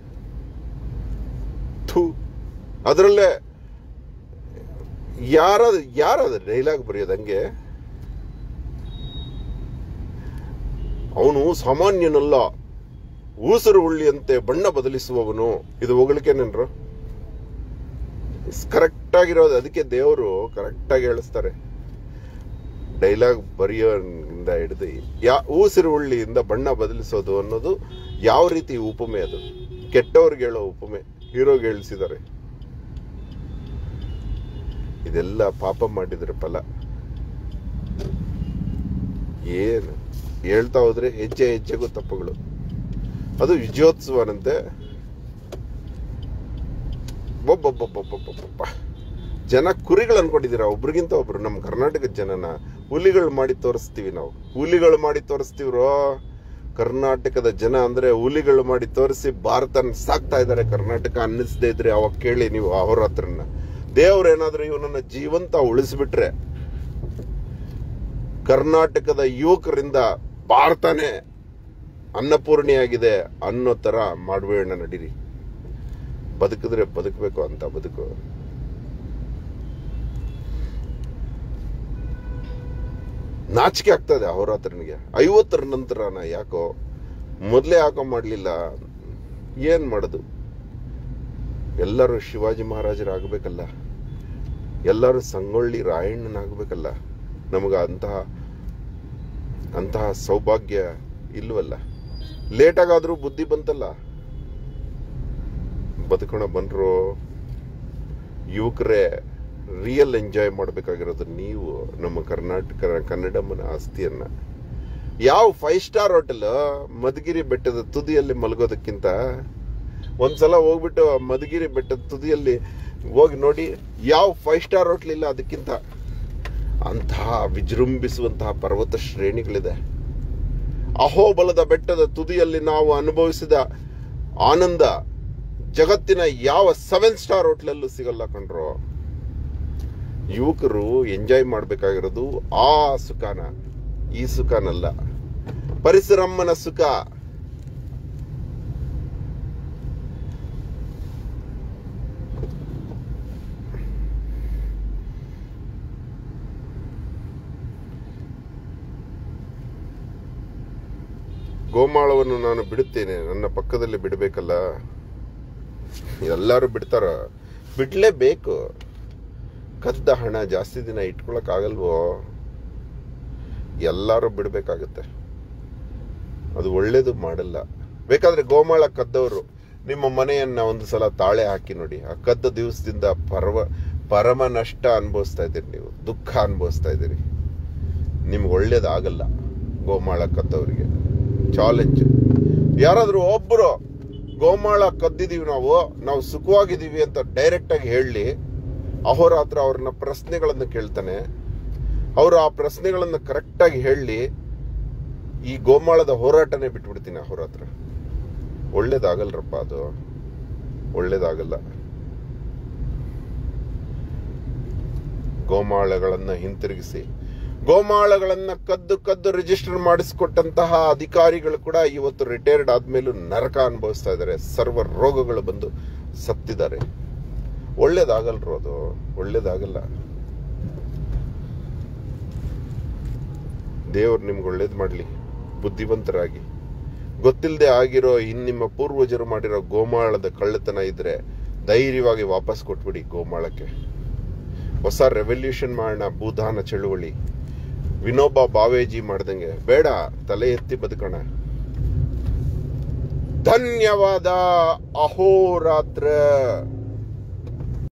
A: ಥೂ ಅದರಲ್ಲೇ ಯಾರಾದ ಯಾರಾದ ಡೈಲಾಗ್ ಬರೆಯೋದು ಹಂಗೆ ಅವನು ಸಾಮಾನ್ಯನಲ್ಲ ಊಸರು ಹುಳ್ಳಿಯಂತೆ ಬಣ್ಣ ಬದಲಿಸುವವನು ಇದು ಹೊಗಳಿಕೆನೇನ್ರು ಕರೆಕ್ಟ್ ಆಗಿರೋದು ಅದಕ್ಕೆ ದೇವರು ಕರೆಕ್ಟ್ ಆಗಿ ಹೇಳಿಸ್ತಾರೆ ಡೈಲಾಗ್ ಬರೆಯೋಯಿಂದ ಹಿಡಿದು ಯಾ ಊಸಿರು ಹುಳ್ಳಿಯಿಂದ ಬಣ್ಣ ಬದಲಿಸೋದು ಅನ್ನೋದು ಯಾವ ರೀತಿ ಉಪಮೆ ಅದು ಕೆಟ್ಟವ್ರಿಗೆ ಹೇಳೋ ಉಪಮೆ ಹೀರೋಗೆ ಹೇಳಿಸಿದ್ದಾರೆ ಇದೆಲ್ಲ ಪಾಪ ಮಾಡಿದ್ರೆ ಫಲ ಏನು ಹೇಳ್ತಾ ಹೋದ್ರೆ ಹೆಜ್ಜೆ ಹೆಜ್ಜೆಗೂ ತಪ್ಪುಗಳು ಅದು ವಿಜಯೋತ್ಸವನಂತೆ ಒಬ್ಬೊಬ್ಬೊಬ್ಬೊಬ್ಬೊಬ್ಬೊಬ್ಬ ಜನ ಕುರಿಗಳು ಅನ್ಕೊಂಡಿದ್ದೀರಾ ಒಬ್ರಿಗಿಂತ ಒಬ್ರು ನಮ್ಮ ಕರ್ನಾಟಕದ ಜನನ ಹುಲಿಗಳು ಮಾಡಿ ತೋರಿಸ್ತೀವಿ ನಾವು ಹುಲಿಗಳು ಮಾಡಿ ತೋರಿಸ್ತೀವ್ರೋ ಕರ್ನಾಟಕದ ಜನ ಅಂದ್ರೆ ಹುಲಿಗಳು ಮಾಡಿ ತೋರಿಸಿ ಭಾರತನ ಸಾಕ್ತಾ ಇದ್ದಾರೆ ಕರ್ನಾಟಕ ಅನ್ನಿಸದೇ ಇದ್ರೆ ಅವಾಗ ಕೇಳಿ ನೀವು ಅವ್ರ ಹತ್ರನ ದೇವ್ರೇನಾದ್ರೂ ಇವನನ್ನ ಜೀವಂತ ಉಳಿಸ್ಬಿಟ್ರೆ ಕರ್ನಾಟಕದ ಯುವಕರಿಂದ ಭಾರತನೇ ಅನ್ನಪೂರ್ಣಿಯಾಗಿದೆ ಅನ್ನೋ ತರ ಮಾಡ್ಬೇಡ ನಡೀರಿ ಬದುಕಿದ್ರೆ ಬದುಕಬೇಕು ಅಂತ ಬದುಕು ನಾಚಿಕೆ ಆಗ್ತದೆ ಅವ್ರ ಹತ್ರನಿಗೆ ಐವತ್ತರ ನಂತರನ ಯಾಕೋ ಮೊದಲೇ ಯಾಕೋ ಮಾಡ್ಲಿಲ್ಲ ಏನ್ ಮಾಡೋದು ಎಲ್ಲರೂ ಶಿವಾಜಿ ಮಹಾರಾಜರಾಗಬೇಕಲ್ಲ ಎಲ್ಲರೂ ಸಂಗೊಳ್ಳಿ ರಾಯಣ್ಣನಾಗಬೇಕಲ್ಲ ನಮಗ ಅಂತಹ ಅಂತಹ ಸೌಭಾಗ್ಯ ಇಲ್ವಲ್ಲ ಲೇಟಾಗಾದ್ರೂ ಬುದ್ಧಿ ಬಂತಲ್ಲ ಬದುಕೋಣ ಬನ್ರು ಯುವಕರೇ ರಿಯಲ್ ಎಂಜಾಯ್ ಮಾಡಬೇಕಾಗಿರೋದು ನೀವು ನಮ್ಮ ಕರ್ನಾಟಕ ಕನ್ನಡಮ್ಮನ ಆಸ್ತಿಯನ್ನ ಯಾವ ಫೈವ್ ಸ್ಟಾರ್ ಹೋಟೆಲ್ ಮಧುಗಿರಿ ಬೆಟ್ಟದ ತುದಿಯಲ್ಲಿ ಮಲಗೋದಕ್ಕಿಂತ ಒಂದ್ಸಲ ಹೋಗ್ಬಿಟ್ಟು ಮಧುಗಿರಿ ಬೆಟ್ಟದ ತುದಿಯಲ್ಲಿ ಹೋಗಿ ನೋಡಿ ಯಾವ ಫೈವ್ ಸ್ಟಾರ್ ಹೋಟ್ಲ್ ಇಲ್ಲ ಅದಕ್ಕಿಂತ ಅಂತಹ ವಿಜೃಂಭಿಸುವಂತಹ ಪರ್ವತ ಶ್ರೇಣಿಗಳಿದೆ ಅಹೋಬಲದ ಬೆಟ್ಟದ ತುದಿಯಲ್ಲಿ ನಾವು ಅನುಭವಿಸಿದ ಆನಂದ ಜಗತ್ತಿನ ಯಾವ ಸೆವೆನ್ ಸ್ಟಾರ್ ಹೋಟ್ಲಲ್ಲೂ ಸಿಗಲ್ಲ ಕಣ್ರೋ ಯುವಕರು ಎಂಜಾಯ್ ಮಾಡಬೇಕಾಗಿರೋದು ಆ ಸುಖನ ಈ ಸುಖನಲ್ಲ ಪರಿಸರಮ್ಮನ ಸುಖ ಗೋಮಾಳವನ್ನು ನಾನು ಬಿಡುತ್ತೇನೆ ನನ್ನ ಪಕ್ಕದಲ್ಲಿ ಬಿಡಬೇಕಲ್ಲ ಎಲ್ಲರೂ ಬಿಡ್ತಾರ ಬಿಡ್ಲೇಬೇಕು ಕದ್ದ ಹಣ ಜಾಸ್ತಿ ದಿನ ಇಟ್ಕೊಳಕ್ ಆಗಲ್ವೋ ಎಲ್ಲರೂ ಬಿಡ್ಬೇಕಾಗತ್ತೆ ಅದು ಒಳ್ಳೇದು ಮಾಡಲ್ಲ ಬೇಕಾದ್ರೆ ಗೋಮಾಳ ಕದ್ದವರು ನಿಮ್ಮ ಮನೆಯನ್ನ ಒಂದು ಸಲ ತಾಳೆ ಹಾಕಿ ನೋಡಿ ಆ ಕದ್ದ ದಿವಸದಿಂದ ಪರವ ಪರಮ ನಷ್ಟ ಅನುಭವಿಸ್ತಾ ಇದ್ದೀರಿ ನೀವು ದುಃಖ ಅನುಭವಿಸ್ತಾ ಇದ್ದೀರಿ ನಿಮ್ಗೆ ಒಳ್ಳೇದಾಗಲ್ಲ ಗೋಮಾಳ ಕದ್ದವರಿಗೆ ಚಾಲೆಂಜ್ ಯಾರಾದ್ರೂ ಒಬ್ರು ಗೋಮಾಳ ಕದ್ದಿದೀವಿ ನಾವು ನಾವು ಸುಖವಾಗಿದ್ದೀವಿ ಅಂತ ಡೈರೆಕ್ಟ್ ಆಗಿ ಹೇಳಿ ಅಹೋರಾತ್ರ ಅವ್ರನ್ನ ಪ್ರಶ್ನೆಗಳನ್ನು ಕೇಳ್ತಾನೆ ಅವರು ಆ ಪ್ರಶ್ನೆಗಳನ್ನು ಕರೆಕ್ಟ್ ಆಗಿ ಹೇಳಿ ಈ ಗೋಮಾಳದ ಹೋರಾಟನೇ ಬಿಟ್ಬಿಡ್ತೀನಿ ಅಹೋರಾತ್ರ ಒಳ್ಳೇದಾಗಲ್ರಪ್ಪ ಅದು ಒಳ್ಳೇದಾಗಲ್ಲ ಗೋಮಾಳಗಳನ್ನ ಹಿಂತಿರುಗಿಸಿ ಗೋಮಾಳಗಳನ್ನ ಕದ್ದು ಕದ್ದು ರಿಜಿಸ್ಟರ್ ಮಾಡಿಸಿಕೊಟ್ಟಂತಹ ಅಧಿಕಾರಿಗಳು ಕೂಡ ಇವತ್ತು ರಿಟೈರ್ಡ್ ಆದ್ಮೇಲೂ ನರಕ ಅನುಭವಿಸ್ತಾ ಇದ್ದಾರೆ ಸರ್ವ ರೋಗಗಳು ಬಂದು ಸತ್ತಿದ್ದಾರೆ ಒಳ್ಳೇದಾಗಲ್ರು ಅದು ಒಳ್ಳೇದಾಗಲ್ಲ ದೇವ್ರು ನಿಮ್ಗೆ ಒಳ್ಳೇದು ಮಾಡಲಿ ಬುದ್ಧಿವಂತರಾಗಿ ಗೊತ್ತಿಲ್ಲದೆ ಆಗಿರೋ ಇನ್ ನಿಮ್ಮ ಪೂರ್ವಜರು ಮಾಡಿರೋ ಗೋಮಾಳದ ಕಳ್ಳತನ ಇದ್ರೆ ಧೈರ್ಯವಾಗಿ ವಾಪಸ್ ಕೊಟ್ಬಿಡಿ ಗೋಮಾಳಕ್ಕೆ ಹೊಸ ರೆವಲ್ಯೂಷನ್ ಮಾಡೋಣ ಭೂದಾನ ಚಳುವಳಿ ವಿನೋಬಾ ಬಾವೇಜಿ ಮಾಡ್ದಂಗೆ ಬೇಡ ತಲೆ ಎತ್ತಿ ಬದುಕೋಣ ಧನ್ಯವಾದ ಅಹೋರಾತ್ರ